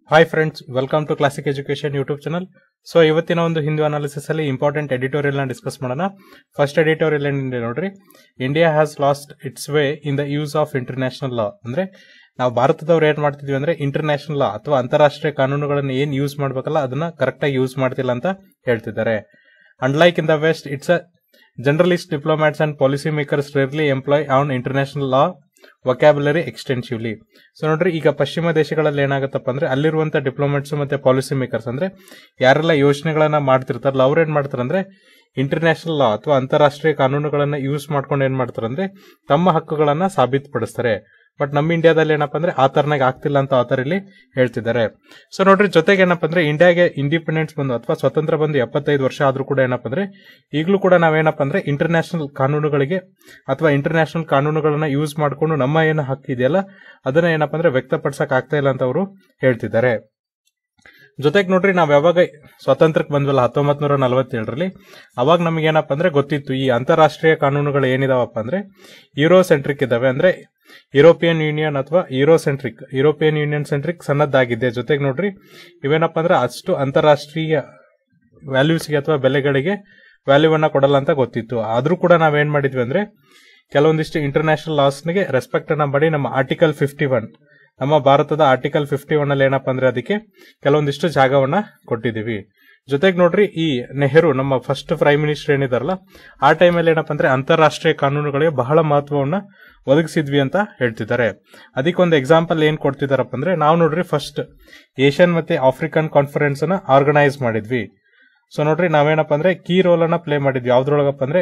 hi friends welcome to classic education YouTube channel so ಇವತ್ತಿನ ಒಂದು Hindu analysis ಅಲ್ಲಿ important editorial ನ ಡಿಸ್ಕಸ್ ಮಾಡೋಣ ಫಸ್ಟ್ ಎಡಿಟೋರಿಯಲ್ ಏನಿದೆ ನೋಡ್ರಿ India has lost its way in the use of international law ಅಂದ್ರೆ ನಾವು ಭಾರತದವ್ರು ಏನ್ ಮಾಡ್ತಿದ್ವಿ ಅಂದ್ರೆ ಇಂಟರ್ನ್ಯಾಷನಲ್ ಲಾ ಅಥವಾ ಅಂತಾರಾಷ್ಟ್ರೀಯ ಕಾನೂನುಗಳನ್ನ ಏನ್ ಯೂಸ್ ಮಾಡ್ಬೇಕಲ್ಲ ಅದನ್ನ ಕರೆಕ್ಟ್ ಆಗಿ ಯೂಸ್ ಮಾಡ್ತಿಲ್ಲ ಅಂತ ಹೇಳ್ತಿದ್ದಾರೆ unlike in the west it's a generalist diplomats and policy makers rarely employ on international law vocabulary extensively so ನೋಡ್ರಿ ಈಗ ಪಶ್ಚಿಮ ದೇಶಗಳಲ್ಲಿ ಏನಾಗುತ್ತಪ್ಪ ಅಂದ್ರೆ ಅಲ್ಲಿರುವಂತ ಡಿಪ್ಲೊಮೆಟ್ಸ್ ಮತ್ತೆ ಪಾಲಿಸಿ ಮೇಕರ್ಸ್ ಅಂದ್ರೆ ಯಾರೆಲ್ಲ ಯೋಜನೆಗಳನ್ನ ಮಾಡ್ತಿರ್ತಾರಲ್ಲ ಅವ್ರು ಏನ್ ಮಾಡ್ತಾರೆ ಅಂದ್ರೆ ಇಂಟರ್ನ್ಯಾಷನಲ್ ಲಾ ಅಥವಾ ಅಂತಾರಾಷ್ಟ್ರೀಯ ಕಾನೂನುಗಳನ್ನ ಯೂಸ್ ಮಾಡ್ಕೊಂಡು ಏನ್ ಮಾಡ್ತಾರೆ ಅಂದ್ರೆ ತಮ್ಮ ಹಕ್ಕುಗಳನ್ನ ಸಾಬೀತುಪಡಿಸ್ತಾರೆ ಬಟ್ ನಮ್ಮ ಇಂಡಿಯಾದಲ್ಲಿ ಏನಪ್ಪ ಅಂದ್ರೆ ಆ ತರನಾಗಿ ಆಗ್ತಿಲ್ಲ ಅಂತ ಆತರ ಇಲ್ಲಿ ಹೇಳ್ತಿದ್ದಾರೆ ಸೊ ನೋಡ್ರಿ ಜೊತೆಗೆ ಏನಪ್ಪ ಅಂದ್ರೆ ಇಂಡಿಯಾಗೆ ಇಂಡಿಪೆಂಡೆನ್ಸ್ ಬಂದು ಅಥವಾ ಸ್ವತಂತ್ರ ಬಂದು ಎಪ್ಪತ್ತೈದು ವರ್ಷ ಆದ್ರೂ ಕೂಡ ಏನಪ್ಪ ಅಂದ್ರೆ ಈಗಲೂ ಕೂಡ ನಾವೇನಪ್ಪ ಅಂದ್ರೆ ಇಂಟರ್ನ್ಯಾಷನಲ್ ಕಾನೂನುಗಳಿಗೆ ಅಥವಾ ಇಂಟರ್ನ್ಯಾಷನಲ್ ಕಾನೂನುಗಳನ್ನ ಯೂಸ್ ಮಾಡಿಕೊಂಡು ನಮ್ಮ ಏನು ಹಕ್ಕು ಇದೆಯಲ್ಲ ಅದನ್ನ ಏನಪ್ಪ ಅಂದ್ರೆ ವ್ಯಕ್ತಪಡಿಸಕ್ ಆಗ್ತಾ ಇಲ್ಲ ಅಂತ ಅವರು ಹೇಳ್ತಿದ್ದಾರೆ ಜೊತೆಗೆ ನೋಡ್ರಿ ನಾವ್ ಯಾವಾಗ ಸ್ವಾತಂತ್ರ್ಯಕ್ಕೆ ಬಂದ್ವಲ್ಲ ಹತ್ತೊಂಬತ್ ನೂರ ನಲವತ್ತೇಳರಲ್ಲಿ ಅವಾಗ ನಮಗೆ ಏನಪ್ಪ ಅಂದ್ರೆ ಗೊತ್ತಿತ್ತು ಈ ಅಂತಾರಾಷ್ಟ್ರೀಯ ಕಾನೂನುಗಳು ಏನಿದಾವಪ್ಪ ಅಂದ್ರೆ ಯೂರೋ ಸೆಂಟ್ರಿಕ್ ಇದಾವೆ ಅಂದ್ರೆ ಯುರೋಪಿಯನ್ ಯೂನಿಯನ್ ಅಥವಾ eurocentric European union centric ಸಣ್ಣದಾಗಿದೆ ಜೊತೆಗೆ ನೋಡ್ರಿ ಇವೇನಪ್ಪ ಅಂದ್ರೆ ಅಷ್ಟು ಅಂತಾರಾಷ್ಟ್ರೀಯ ವ್ಯಾಲ್ಯೂಸ್ಗೆ ಅಥವಾ ಬೆಲೆಗಳಿಗೆ ವ್ಯಾಲ್ಯೂವನ್ನ ಕೊಡಲ್ಲ ಅಂತ ಗೊತ್ತಿತ್ತು ಆದ್ರೂ ಕೂಡ ನಾವೇನ್ ಮಾಡಿದ್ವಿ ಅಂದ್ರೆ ಕೆಲವೊಂದಿಷ್ಟು ಇಂಟರ್ನ್ಯಾಷನಲ್ ಲಾಸ್ಗೆ ರೆಸ್ಪೆಕ್ಟ್ ಅನ್ನ ಮಾಡಿ ನಮ್ಮ ಆರ್ಟಿಕಲ್ ಫಿಫ್ಟಿ ಒನ್ ನಮ್ಮ ಭಾರತದ ಆರ್ಟಿಕಲ್ ಫಿಫ್ಟಿ ಒನ್ ಅಲ್ಲಿ ಏನಪ್ಪ ಅಂದ್ರೆ ಅದಕ್ಕೆ ಕೆಲವೊಂದಿಷ್ಟು ಜಾಗವನ್ನ ಕೊಟ್ಟಿದೀವಿ ಜೊತೆಗೆ ನೋಡ್ರಿ ಈ ನೆಹರು ನಮ್ಮ ಫಸ್ಟ್ ಪ್ರೈಮ್ ಮಿನಿಸ್ಟರ್ ಏನಿದಾರಲ್ಲ ಆ ಟೈಮಲ್ಲಿ ಏನಪ್ಪ ಅಂದ್ರೆ ಅಂತಾರಾಷ್ಟ್ರೀಯ ಕಾನೂನುಗಳಿಗೆ ಬಹಳ ಮಹತ್ವವನ್ನ ಒದಗಿಸಿದ್ವಿ ಅಂತ ಹೇಳ್ತಿದ್ದಾರೆ ಅದಕ್ಕೆ ಒಂದು ಎಕ್ಸಾಂಪಲ್ ಏನ್ ಕೊಡ್ತಿದಾರಪ್ಪ ಅಂದ್ರೆ ನಾವು ನೋಡ್ರಿ ಫಸ್ಟ್ ಏಷ್ಯನ್ ಮತ್ತೆ ಆಫ್ರಿಕನ್ ಕಾನ್ಫರೆನ್ಸ್ ಅನ್ನ ಆರ್ಗನೈಸ್ ಮಾಡಿದ್ವಿ ಸೊ ನೋಡ್ರಿ ನಾವೇನಪ್ಪ ಅಂದ್ರೆ ಕೀ ರೋಲ್ ಅನ್ನ ಪ್ಲೇ ಮಾಡಿದ್ವಿ ಯಾವ್ದ್ರೊಳಗಪ್ಪ ಅಂದ್ರೆ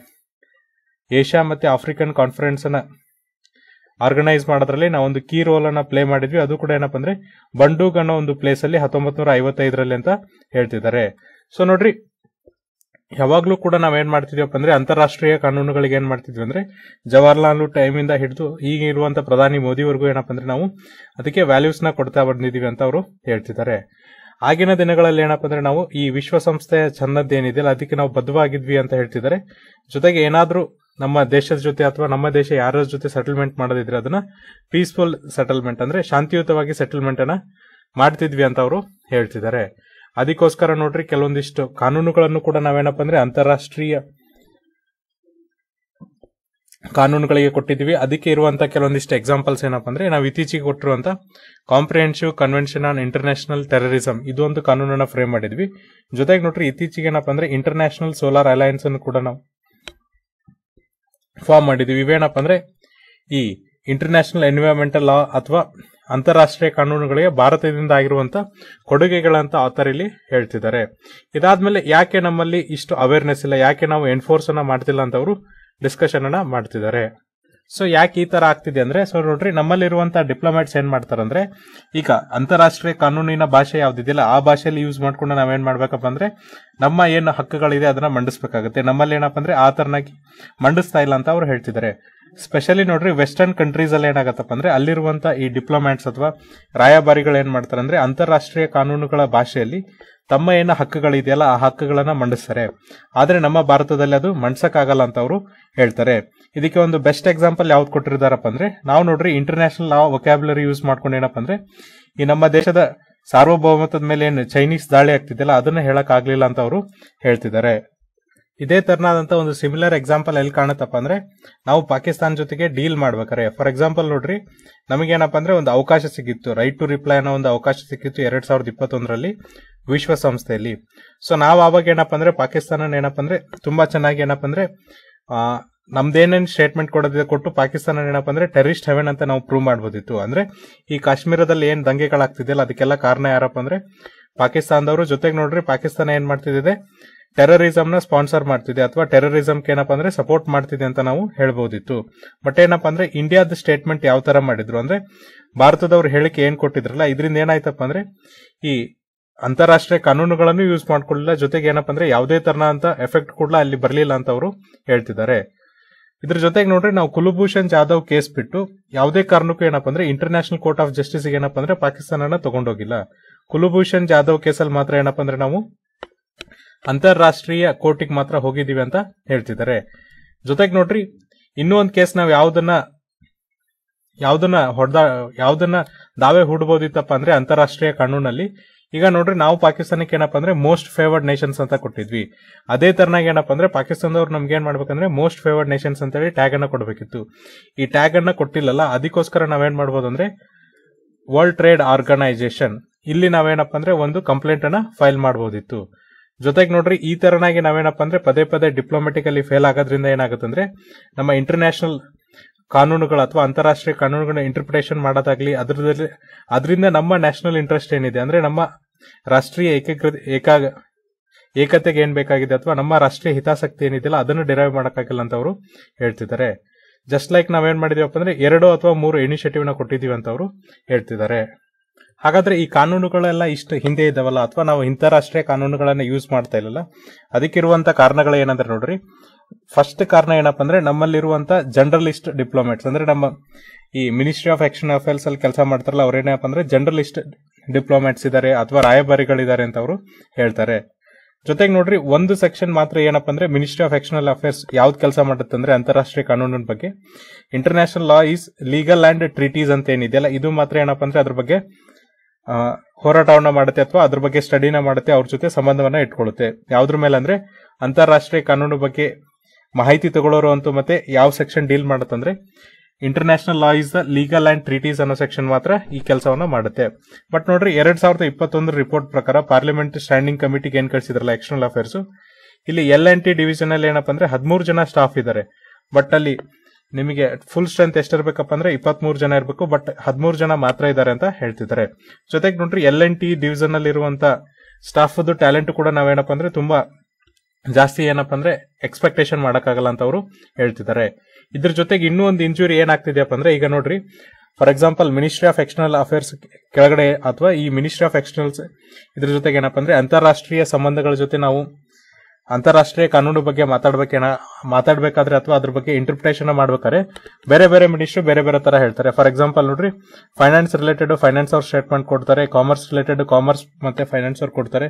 ಏಷ್ಯಾ ಮತ್ತೆ ಆಫ್ರಿಕನ್ ಕಾನ್ಫರೆನ್ಸ್ ಅನ್ನ ಆರ್ಗನೈಸ್ ಮಾಡೋದ್ರಲ್ಲಿ ನಾವೊಂದು ಕೀ ರೋಲ್ ಅನ್ನ ಪ್ಲೇ ಮಾಡಿದ್ವಿ ಅದು ಕೂಡ ಏನಪ್ಪ ಅಂದ್ರೆ ಬಂಡೂಗ್ ಅನ್ನೋ ಒಂದು ಪ್ಲೇಸ್ ಅಲ್ಲಿ ಹತ್ತೊಂಬತ್ ನೂರ ಐವತ್ತೈದರಲ್ಲಿ ಅಂತ ಹೇಳ್ತಿದ್ದಾರೆ ಸೊ ನೋಡ್ರಿ ಯಾವಾಗ್ಲೂ ಕೂಡ ನಾವೇನ್ ಮಾಡ್ತಿದ್ವಪ್ಪ ಅಂದ್ರೆ ಅಂತಾರಾಷ್ಟ್ರೀಯ ಕಾನೂನುಗಳಿಗೆ ಏನ್ ಮಾಡ್ತಿದ್ವಿ ಅಂದ್ರೆ ಜವಾಹರ್ಲಾಲ್ ಟೈಮ್ ಇಂದ ಹಿಡಿದು ಈಗ ಇರುವಂತ ಪ್ರಧಾನಿ ಮೋದಿವರೆಗೂ ಏನಪ್ಪ ಅಂದ್ರೆ ನಾವು ಅದಕ್ಕೆ ವ್ಯಾಲ್ಯೂಸ್ ನ ಕೊಡ್ತಾ ಬಂದಿದೀವಿ ಅಂತ ಅವರು ಹೇಳ್ತಿದ್ದಾರೆ ಆಗಿನ ದಿನಗಳಲ್ಲಿ ಏನಪ್ಪ ಅಂದ್ರೆ ನಾವು ಈ ವಿಶ್ವಸಂಸ್ಥೆಯ ಚಂದದ್ದು ಏನಿದೆಯಲ್ಲ ಅದಕ್ಕೆ ನಾವು ಬದ್ಧವಾಗಿದ್ವಿ ಅಂತ ಹೇಳ್ತಿದ್ದಾರೆ ಜೊತೆಗೆ ಏನಾದ್ರೂ ನಮ್ಮ ದೇಶದ ಜೊತೆ ಅಥವಾ ನಮ್ಮ ದೇಶ ಯಾರ ಜೊತೆ ಸೆಟಲ್ಮೆಂಟ್ ಮಾಡೋದಿದ್ರೆ ಅದನ್ನ ಪೀಸ್ಫುಲ್ ಸೆಟಲ್ಮೆಂಟ್ ಅಂದ್ರೆ ಶಾಂತಿಯುತವಾಗಿ ಸೆಟಲ್ಮೆಂಟ್ ಅನ್ನ ಮಾಡ್ತಿದ್ವಿ ಅಂತ ಅವರು ಹೇಳ್ತಿದ್ದಾರೆ ಅದಕ್ಕೋಸ್ಕರ ನೋಡ್ರಿ ಕೆಲವೊಂದಿಷ್ಟು ಕಾನೂನುಗಳನ್ನು ಕೂಡ ನಾವೇನಪ್ಪ ಅಂದ್ರೆ ಅಂತಾರಾಷ್ಟ್ರೀಯ ಕಾನೂನುಗಳಿಗೆ ಕೊಟ್ಟಿದ್ವಿ ಅದಕ್ಕೆ ಇರುವಂತ ಕೆಲವೊಂದಿಷ್ಟು ಎಕ್ಸಾಂಪಲ್ಸ್ ಏನಪ್ಪ ಅಂದ್ರೆ ನಾವು ಇತ್ತೀಚೆಗೆ ಕೊಟ್ಟಿರುವಂತ comprehensive convention on international terrorism ಇದೊಂದು ಕಾನೂನನ್ನ ಫ್ರೇಮ್ ಮಾಡಿದ್ವಿ ಜೊತೆಗೆ ನೋಡ್ರಿ ಇತ್ತೀಚೆಗೆ ಏನಪ್ಪ ಅಂದ್ರೆ ಇಂಟರ್ನ್ಯಾಷನಲ್ ಸೋಲಾರ್ ಅಲಯನ್ಸ್ ಅನ್ನು ಕೂಡ ನಾವು ಫಾರ್ಮ್ ಮಾಡಿದ್ವಿ ಇವೇನಪ್ಪ ಅಂದ್ರೆ ಈ ಇಂಟರ್ನ್ಯಾಷನಲ್ ಎನ್ವಿರಾನ್ಮೆಂಟಲ್ ಲಾ ಅಥವಾ ಅಂತಾರಾಷ್ಟ್ರೀಯ ಕಾನೂನುಗಳಿಗೆ ಭಾರತದಿಂದ ಆಗಿರುವಂತ ಕೊಡುಗೆಗಳಂತ ಆತರ ಇಲ್ಲಿ ಹೇಳ್ತಿದ್ದಾರೆ ಇದಾದ್ಮೇಲೆ ಯಾಕೆ ನಮ್ಮಲ್ಲಿ ಇಷ್ಟು ಅವೇರ್ನೆಸ್ ಇಲ್ಲ ಯಾಕೆ ನಾವು ಎನ್ಫೋರ್ಸ್ ಅನ್ನ ಮಾಡ್ತಿಲ್ಲ ಅಂತ ಅವರು ಡಿಸ್ಕಷನ್ ಅನ್ನ ಮಾಡ್ತಿದ್ದಾರೆ ಸೊ ಯಾಕೆ ಈ ತರ ಆಗ್ತಿದೆ ಅಂದ್ರೆ ಸೊ ನೋಡ್ರಿ ನಮ್ಮಲ್ಲಿರುವಂತ ಡಿಪ್ಲೊಮ್ಯಾಟ್ಸ್ ಏನ್ ಮಾಡ್ತಾರಂದ್ರೆ ಈಗ ಅಂತಾರಾಷ್ಟ್ರೀಯ ಕಾನೂನಿನ ಭಾಷೆ ಯಾವ್ದಿದೆಯಲ್ಲ ಆ ಭಾಷೆಯಲ್ಲಿ ಯೂಸ್ ಮಾಡ್ಕೊಂಡು ನಾವೇನ್ ಮಾಡ್ಬೇಕಪ್ಪ ಅಂದ್ರೆ ನಮ್ಮ ಏನು ಹಕ್ಕುಗಳಿದೆ ಅದನ್ನ ಮಂಡಿಸ್ಬೇಕಾಗುತ್ತೆ ನಮ್ಮಲ್ಲಿ ಏನಪ್ಪ ಅಂದ್ರೆ ಆ ತರನಾಗಿ ಮಂಡಿಸ್ತಾ ಇಲ್ಲ ಅಂತ ಅವ್ರು ಹೇಳ್ತಿದ್ದಾರೆ ಸ್ಪೆಷಲಿ ನೋಡ್ರಿ ವೆಸ್ಟರ್ನ್ ಕಂಟ್ರೀಸ್ ಅಲ್ಲಿ ಏನಾಗತ್ತಪ್ಪ ಅಂದ್ರೆ ಅಲ್ಲಿರುವಂತ ಈ ಡಿಪ್ಲೊಮ್ಯಾಟ್ಸ್ ಅಥವಾ ರಾಯಭಾರಿಗಳು ಏನ್ ಮಾಡ್ತಾರೆ ಅಂದ್ರೆ ಅಂತಾರಾಷ್ಟ್ರೀಯ ಕಾನೂನುಗಳ ಭಾಷೆಯಲ್ಲಿ ತಮ್ಮ ಏನು ಹಕ್ಕುಗಳಿದೆಯಲ್ಲ ಆ ಹಕ್ಕುಗಳನ್ನ ಮಂಡಿಸ್ತಾರೆ ಆದ್ರೆ ನಮ್ಮ ಭಾರತದಲ್ಲಿ ಅದು ಮಂಡ್ಸಕ್ಕಾಗಲ್ಲ ಅಂತ ಅವರು ಹೇಳ್ತಾರೆ ಇದಕ್ಕೆ ಒಂದು ಬೆಸ್ಟ್ ಎಕ್ಸಾಂಪಲ್ ಯಾವ್ದು ಕೊಟ್ಟಿರ್ತಾರಪ್ಪ ಅಂದ್ರೆ ನಾವು ನೋಡ್ರಿ ಇಂಟರ್ನ್ಯಾಷನಲ್ ಲಾ ವೊಕ್ಯಾಬುಲರಿ ಯೂಸ್ ಮಾಡ್ಕೊಂಡು ಏನಪ್ಪ ಅಂದ್ರೆ ಈ ನಮ್ಮ ದೇಶದ ಸಾರ್ವಭೌಮತ್ವದ ಮೇಲೆ ಏನು ಚೈನೀಸ್ ದಾಳಿ ಆಗ್ತಿದೆಯಲ್ಲ ಅದನ್ನ ಹೇಳಕ್ ಆಗ್ಲಿಲ್ಲ ಅಂತ ಅವರು ಹೇಳ್ತಿದ್ದಾರೆ ಇದೇ ತರನಾದಂತ ಒಂದು ಸಿಮಿಲರ್ ಎಕ್ಸಾಂಪಲ್ ಎಲ್ಲಿ ಕಾಣುತ್ತಪ್ಪ ಅಂದ್ರೆ ನಾವು ಪಾಕಿಸ್ತಾನ ಜೊತೆಗೆ ಡೀಲ್ ಮಾಡ್ಬೇಕಾರೆ ಫಾರ್ ಎಕ್ಸಾಂಪಲ್ ನೋಡ್ರಿ ನಮಗೇನಪ್ಪ ಅಂದ್ರೆ ಒಂದು ಅವಕಾಶ ಸಿಕ್ಕಿತ್ತು ರೈಟ್ ಟು ರಿಪ್ಲೈ ಅನ್ನೋ ಒಂದು ಅವಕಾಶ ಸಿಕ್ಕಿತ್ತು ಎರಡ್ ಸಾವಿರದ ಇಪ್ಪತ್ತೊಂದರಲ್ಲಿ ವಿಶ್ವಸಂಸ್ಥೆಯಲ್ಲಿ ಸೊ ನಾವು ಆವಾಗ ಏನಪ್ಪ ಅಂದ್ರೆ ಪಾಕಿಸ್ತಾನ ಏನಪ್ಪ ಅಂದ್ರೆ ತುಂಬಾ ಚೆನ್ನಾಗಿ ಏನಪ್ಪ ಅಂದ್ರೆ ನಮ್ದೇನೇನ್ ಸ್ಟೇಟ್ಮೆಂಟ್ ಕೊಡೋದಿದೆ ಕೊಟ್ಟು ಪಾಕಿಸ್ತಾನ ಏನಪ್ಪ ಅಂದ್ರೆ ಟೆರರಿಸ್ಟ್ ಹೆವೆನ್ ಅಂತ ನಾವು ಪ್ರೂವ್ ಮಾಡಬಹುದಿತ್ತು ಅಂದ್ರೆ ಈ ಕಾಶ್ಮೀರದಲ್ಲಿ ಏನ್ ದಂಗೆಗಳಾಗ್ತಿದೆಯಲ್ಲ ಅದಕ್ಕೆಲ್ಲ ಕಾರಣ ಯಾರಪ್ಪ ಅಂದ್ರೆ ಪಾಕಿಸ್ತಾನದವರು ಜೊತೆಗೆ ನೋಡ್ರಿ ಪಾಕಿಸ್ತಾನ ಏನ್ ಮಾಡ್ತಿದೆ ಟೆರರಿಸಮ್ ನ ಸ್ಪಾನ್ಸರ್ ಮಾಡ್ತಿದೆ ಅಥವಾ ಟೆರರಿಸಮ್ ಏನಪ್ಪ ಅಂದ್ರೆ ಸಪೋರ್ಟ್ ಮಾಡ್ತಿದೆ ಅಂತ ನಾವು ಹೇಳ್ಬಹುದಿತ್ತು ಬಟ್ ಏನಪ್ಪ ಅಂದ್ರೆ ಇಂಡಿಯಾದ ಸ್ಟೇಟ್ಮೆಂಟ್ ಯಾವ ತರ ಮಾಡಿದ್ರು ಅಂದ್ರೆ ಭಾರತದವ್ರು ಹೇಳಿಕೆ ಏನ್ ಕೊಟ್ಟಿದ್ರಲ್ಲ ಇದರಿಂದ ಏನಾಯ್ತಪ್ಪ ಅಂದ್ರೆ ಈ ಅಂತಾರಾಷ್ಟ್ರೀಯ ಕಾನೂನುಗಳನ್ನು ಯೂಸ್ ಮಾಡ್ಕೊಳ್ಳಿಲ್ಲ ಜೊತೆಗೆ ಏನಪ್ಪ ಅಂದ್ರೆ ಯಾವುದೇ ತರನ ಅಂತ ಎಫೆಕ್ಟ್ ಕೂಡ ಅಲ್ಲಿ ಬರಲಿಲ್ಲ ಅಂತ ಅವರು ಹೇಳ್ತಿದ್ದಾರೆ ಇದ್ರ ಜೊತೆಗೆ ನೋಡ್ರಿ ನಾವು ಕುಲಭೂಷಣ್ ಜಾಧವ್ ಕೇಸ್ ಬಿಟ್ಟು ಯಾವುದೇ ಕಾರಣಕ್ಕೂ ಏನಪ್ಪ ಅಂದ್ರೆ ಇಂಟರ್ನ್ಯಾಷನಲ್ ಕೋರ್ಟ್ ಆಫ್ ಜಸ್ಟಿಸ್ ಏನಪ್ಪ ಅಂದ್ರೆ ಪಾಕಿಸ್ತಾನನ ತಗೊಂಡೋಗಿಲ್ಲ ಕುಲಭೂಷಣ್ ಜಾಧವ್ ಕೇಸಲ್ಲಿ ಮಾತ್ರ ಏನಪ್ಪ ಅಂದ್ರೆ ನಾವು ಅಂತಾರಾಷ್ಟ್ರೀಯ ಕೋರ್ಟಿಗೆ ಮಾತ್ರ ಹೋಗಿದೀವಿ ಅಂತ ಹೇಳ್ತಿದ್ದಾರೆ ಜೊತೆಗೆ ನೋಡ್ರಿ ಇನ್ನೂ ಒಂದು ಕೇಸ್ ನಾವು ಯಾವ್ದನ್ನ ಯಾವ್ದನ್ನ ಹೊಡೆದ ಯಾವ್ದನ್ನ ನಾವೇ ಹೂಡ್ಬೋದಿತ್ತಪ್ಪ ಅಂದ್ರೆ ಅಂತಾರಾಷ್ಟ್ರೀಯ ಕಾನೂನಲ್ಲಿ ಈಗ ನೋಡ್ರಿ ನಾವು ಪಾಕಿಸ್ತಾನಕ್ಕೆ ಏನಪ್ಪ ಅಂದ್ರೆ ಮೋಸ್ಟ್ ಫೇವರ್ಡ್ ನೇಷನ್ಸ್ ಅಂತ ಕೊಟ್ಟಿದ್ವಿ ಅದೇ ತರನಾಗಿ ಏನಪ್ಪ ಅಂದ್ರೆ ಪಾಕಿಸ್ತಾನದವ್ರು ನಮ್ಗೆ ಏನ್ ಮಾಡ್ಬೇಕಂದ್ರೆ ಮೋಸ್ಟ್ ಫೇವರ್ಡ್ ನೇಷನ್ಸ್ ಅಂತ ಹೇಳಿ ಟ್ಯಾಗ್ ಅನ್ನ ಕೊಡಬೇಕಿತ್ತು ಈ ಟ್ಯಾಗ್ ಅನ್ನ ಕೊಟ್ಟಿಲ್ಲಲ್ಲ ಅದಕ್ಕೋಸ್ಕರ ನಾವೇನ್ ಮಾಡ್ಬೋದು ಅಂದ್ರೆ ವರ್ಲ್ಡ್ ಟ್ರೇಡ್ ಆರ್ಗನೈಸೇಷನ್ ಇಲ್ಲಿ ನಾವೇನಪ್ಪ ಅಂದ್ರೆ ಒಂದು ಕಂಪ್ಲೇಂಟ್ ಅನ್ನ ಫೈಲ್ ಮಾಡಬಹುದಿತ್ತು ಜೊತೆಗೆ ನೋಡ್ರಿ ಈ ತರನಾಗಿ ನಾವೇನಪ್ಪ ಅಂದ್ರೆ ಪದೇ ಪದೇ ಡಿಪ್ಲೊಮೆಟಿಕಲಿ ಫೇಲ್ ಆಗೋದ್ರಿಂದ ಏನಾಗುತ್ತೆ ಅಂದ್ರೆ ನಮ್ಮ ಇಂಟರ್ನ್ಯಾಷನಲ್ ಕಾನೂನುಗಳು ಅಥವಾ ಅಂತಾರಾಷ್ಟ್ರೀಯ ಕಾನೂನುಗಳನ್ನ ಇಂಟರ್ಪ್ರಿಟೇಷನ್ ಮಾಡೋದಾಗ್ಲಿ ಅದರದಲ್ಲಿ ಅದರಿಂದ ನಮ್ಮ ನ್ಯಾಷನಲ್ ಇಂಟ್ರೆಸ್ಟ್ ಏನಿದೆ ಅಂದ್ರೆ ನಮ್ಮ ರಾಷ್ಟ್ರೀಯ ಏಕೀಕೃತ ಏಕಾ ಏಕತೆಗೆ ಏನ್ ಬೇಕಾಗಿದೆ ಅಥವಾ ನಮ್ಮ ರಾಷ್ಟ್ರೀಯ ಹಿತಾಸಕ್ತಿ ಏನಿದೆಯಲ್ಲ ಅದನ್ನು ಡಿರೈವ್ ಮಾಡೋಕ್ಕಾಗಿಲ್ಲ ಅಂತ ಅವರು ಹೇಳ್ತಿದ್ದಾರೆ ಜಸ್ಟ್ ಲೈಕ್ ನಾವೇನ್ ಮಾಡಿದೀವಪ್ಪ ಅಂದ್ರೆ ಎರಡು ಅಥವಾ ಮೂರು ಇನಿಷಿಯೇಟಿವ್ ನ ಕೊಟ್ಟಿದೀವಿ ಅಂತ ಅವರು ಹೇಳ್ತಿದ್ದಾರೆ ಹಾಗಾದ್ರೆ ಈ ಕಾನೂನುಗಳೆಲ್ಲ ಇಷ್ಟು ಹಿಂದೆ ಇದಾವಲ್ಲ ಅಥವಾ ನಾವು ಅಂತಾರಾಷ್ಟ್ರೀಯ ಕಾನೂನುಗಳನ್ನ ಯೂಸ್ ಮಾಡ್ತಾ ಇಲ್ಲಲ್ಲ ಅದಕ್ಕಿರುವಂತ ಕಾರಣಗಳು ಏನಂದ್ರೆ ನೋಡ್ರಿ ಫಸ್ಟ್ ಕಾರಣ ಏನಪ್ಪ ಅಂದ್ರೆ ನಮ್ಮಲ್ಲಿರುವಂತ ಜರ್ನಲಿಸ್ಟ್ ಡಿಪ್ಲೊಮೇಟ್ಸ್ ಅಂದ್ರೆ ನಮ್ಮ ಈ ಮಿನಿಸ್ಟ್ರಿ ಆಫ್ ಆಕ್ಷನ್ ಅಫೇರ್ಸ್ ಅಲ್ಲಿ ಕೆಲಸ ಮಾಡ್ತಾರಲ್ಲ ಅವ್ರೇನಪ್ಪ ಅಂದ್ರೆ ಜರ್ನಲಿಸ್ಟ್ ಡಿಪ್ಲೊಮೇಟ್ಸ್ ಇದಾರೆ ಅಥವಾ ರಾಯಭಾರಿಗಳಿದ್ದಾರೆ ಅಂತ ಅವರು ಹೇಳ್ತಾರೆ ಜೊತೆಗೆ ನೋಡ್ರಿ ಒಂದು ಸೆಕ್ಷನ್ ಮಾತ್ರ ಏನಪ್ಪ ಅಂದ್ರೆ ಮಿನಿಸ್ಟ್ರಿ ಆಫ್ ಎಕ್ಸ್ಟರ್ನಲ್ ಅಫೇರ್ಸ್ ಯಾವ್ದು ಕೆಲಸ ಮಾಡುತ್ತೆ ಅಂದ್ರೆ ಅಂತಾರಾಷ್ಟ್ರೀಯ ಕಾನೂನಿನ ಬಗ್ಗೆ international law is legal and treaties ಅಂತ ಏನಿದೆಯಲ್ಲ ಇದು ಮಾತ್ರ ಏನಪ್ಪ ಅಂದ್ರೆ ಅದ್ರ ಬಗ್ಗೆ ಆ, ಹೋರಾಟವನ್ನ ಮಾಡುತ್ತೆ ಅಥವಾ ಅದ್ರ ಬಗ್ಗೆ ಸ್ಟಡಿನ ಮಾಡುತ್ತೆ ಅವ್ರ ಜೊತೆ ಸಂಬಂಧವನ್ನ ಇಟ್ಕೊಳ್ಳುತ್ತೆ ಯಾವ್ದ್ರ ಮೇಲೆ ಅಂದ್ರೆ ಅಂತಾರಾಷ್ಟ್ರೀಯ ಕಾನೂನು ಬಗ್ಗೆ ಮಾಹಿತಿ ತಗೊಳ್ಳೋರು ಅಂತೂ ಮತ್ತೆ ಯಾವ ಸೆಕ್ಷನ್ ಡೀಲ್ ಮಾಡುತ್ತಂದ್ರೆ international law is the legal and treaties ಅನ್ನೋ ಸೆಕ್ಷನ್ ಮಾತ್ರ ಈ ಕೆಲಸವನ್ನ ಮಾಡುತ್ತೆ ಬಟ್ ನೋಡ್ರಿ ಎರಡ್ ಸಾವಿರದ ಇಪ್ಪತ್ತೊಂದರ ರಿಪೋರ್ಟ್ ಪ್ರಕಾರ ಪಾರ್ಲಿಮೆಂಟ್ ಸ್ಟ್ಯಾಂಡಿಂಗ್ ಕಮಿಟಿಗೆ ಏನ್ ಕಳಿಸಿದ್ರಲ್ಲ ಎಕ್ಸ್ಟರ್ನಲ್ ಅಫೇರ್ಸ್ ಇಲ್ಲಿ ಎಲ್ ಎನ್ ಟಿ ಡಿವಿಷನ್ ಅಲ್ಲಿ ಏನಪ್ಪ ಅಂದ್ರೆ ಹದಿಮೂರು ಜನ ಸ್ಟಾಫ್ ಇದ್ದಾರೆ ಬಟ್ ಅಲ್ಲಿ ನಿಮಗೆ ಫುಲ್ ಸ್ಟ್ರೆಂತ್ ಎಷ್ಟಿರ್ಬೇಕಪ್ಪ ಅಂದ್ರೆ ಇಪ್ಪತ್ಮೂರು ಜನ ಇರಬೇಕು ಬಟ್ ಹದಿಮೂರು ಜನ ಮಾತ್ರ ಇದ್ದಾರೆ ಅಂತ ಹೇಳ್ತಿದ್ದಾರೆ ಜೊತೆಗೆ ನೋಡ್ರಿ ಎಲ್ ಎನ್ ಟಿ ಡಿವಿಷನ್ ಅಲ್ಲಿ ಇರುವಂತ ಸ್ಟಾಫ್ ಟ್ಯಾಲೆಂಟ್ ಕೂಡ ನಾವೇನಪ್ಪ ಅಂದ್ರೆ ತುಂಬಾ ಜಾಸ್ತಿ ಏನಪ್ಪ ಅಂದ್ರೆ ಎಕ್ಸ್ಪೆಕ್ಟೇಷನ್ ಮಾಡಕ್ಕಾಗಲ್ಲ ಅಂತ ಅವರು ಹೇಳ್ತಿದ್ದಾರೆ ಇದ್ರ ಜೊತೆಗೆ ಇನ್ನೂ ಒಂದು ಇಂಜುರಿ ಏನಾಗ್ತಿದೆಯಪ್ಪ ಅಂದ್ರೆ ಈಗ ನೋಡ್ರಿ for example ministry of external affairs ಕೆಳಗಡೆ ಅಥವಾ ಈ ಮಿನಿಸ್ಟ್ರಿ ಆಫ್ ಎಕ್ಸ್ಟರ್ನಲ್ಸ್ ಇದ್ರ ಜೊತೆಗೆ ಏನಪ್ಪ ಅಂದ್ರೆ ಅಂತಾರಾಷ್ಟ್ರೀಯ ಸಂಬಂಧಗಳ ಜೊತೆ ನಾವು ಅಂತಾರಾಷ್ಟ್ರೀಯ ಕಾನೂನು ಬಗ್ಗೆ ಮಾತಾಡ್ಬೇಕೇನ ಮಾತಾಡ್ಬೇಕಾದ್ರೆ ಅಥವಾ ಅದ್ರ ಬಗ್ಗೆ ಇಂಟರ್ಪ್ರಿಟೇಷನ್ ಮಾಡ್ಬೇಕಾದ್ರೆ ಬೇರೆ ಬೇರೆ ಮಿನಿಸ್ಟ್ರು ಬೇರೆ ಬೇರೆ ತರ ಹೇಳ್ತಾರೆ ಫಾರ್ ಎಕ್ಸಾಂಪಲ್ ನೋಡ್ರಿ ಫೈನಾನ್ಸ್ ರಿಲೇಟೆಡ್ ಫೈನಾನ್ಸ್ ಅವ್ರ ಸ್ಟೇಟ್ಮೆಂಟ್ ಕೊಡ್ತಾರೆ ಕಾಮರ್ಸ್ ರಿಲೇಟೆಡ್ ಕಾಮರ್ಸ್ ಮತ್ತೆ ಫೈನಾನ್ಸ್ ಅವ್ರು ಕೊಡ್ತಾರೆ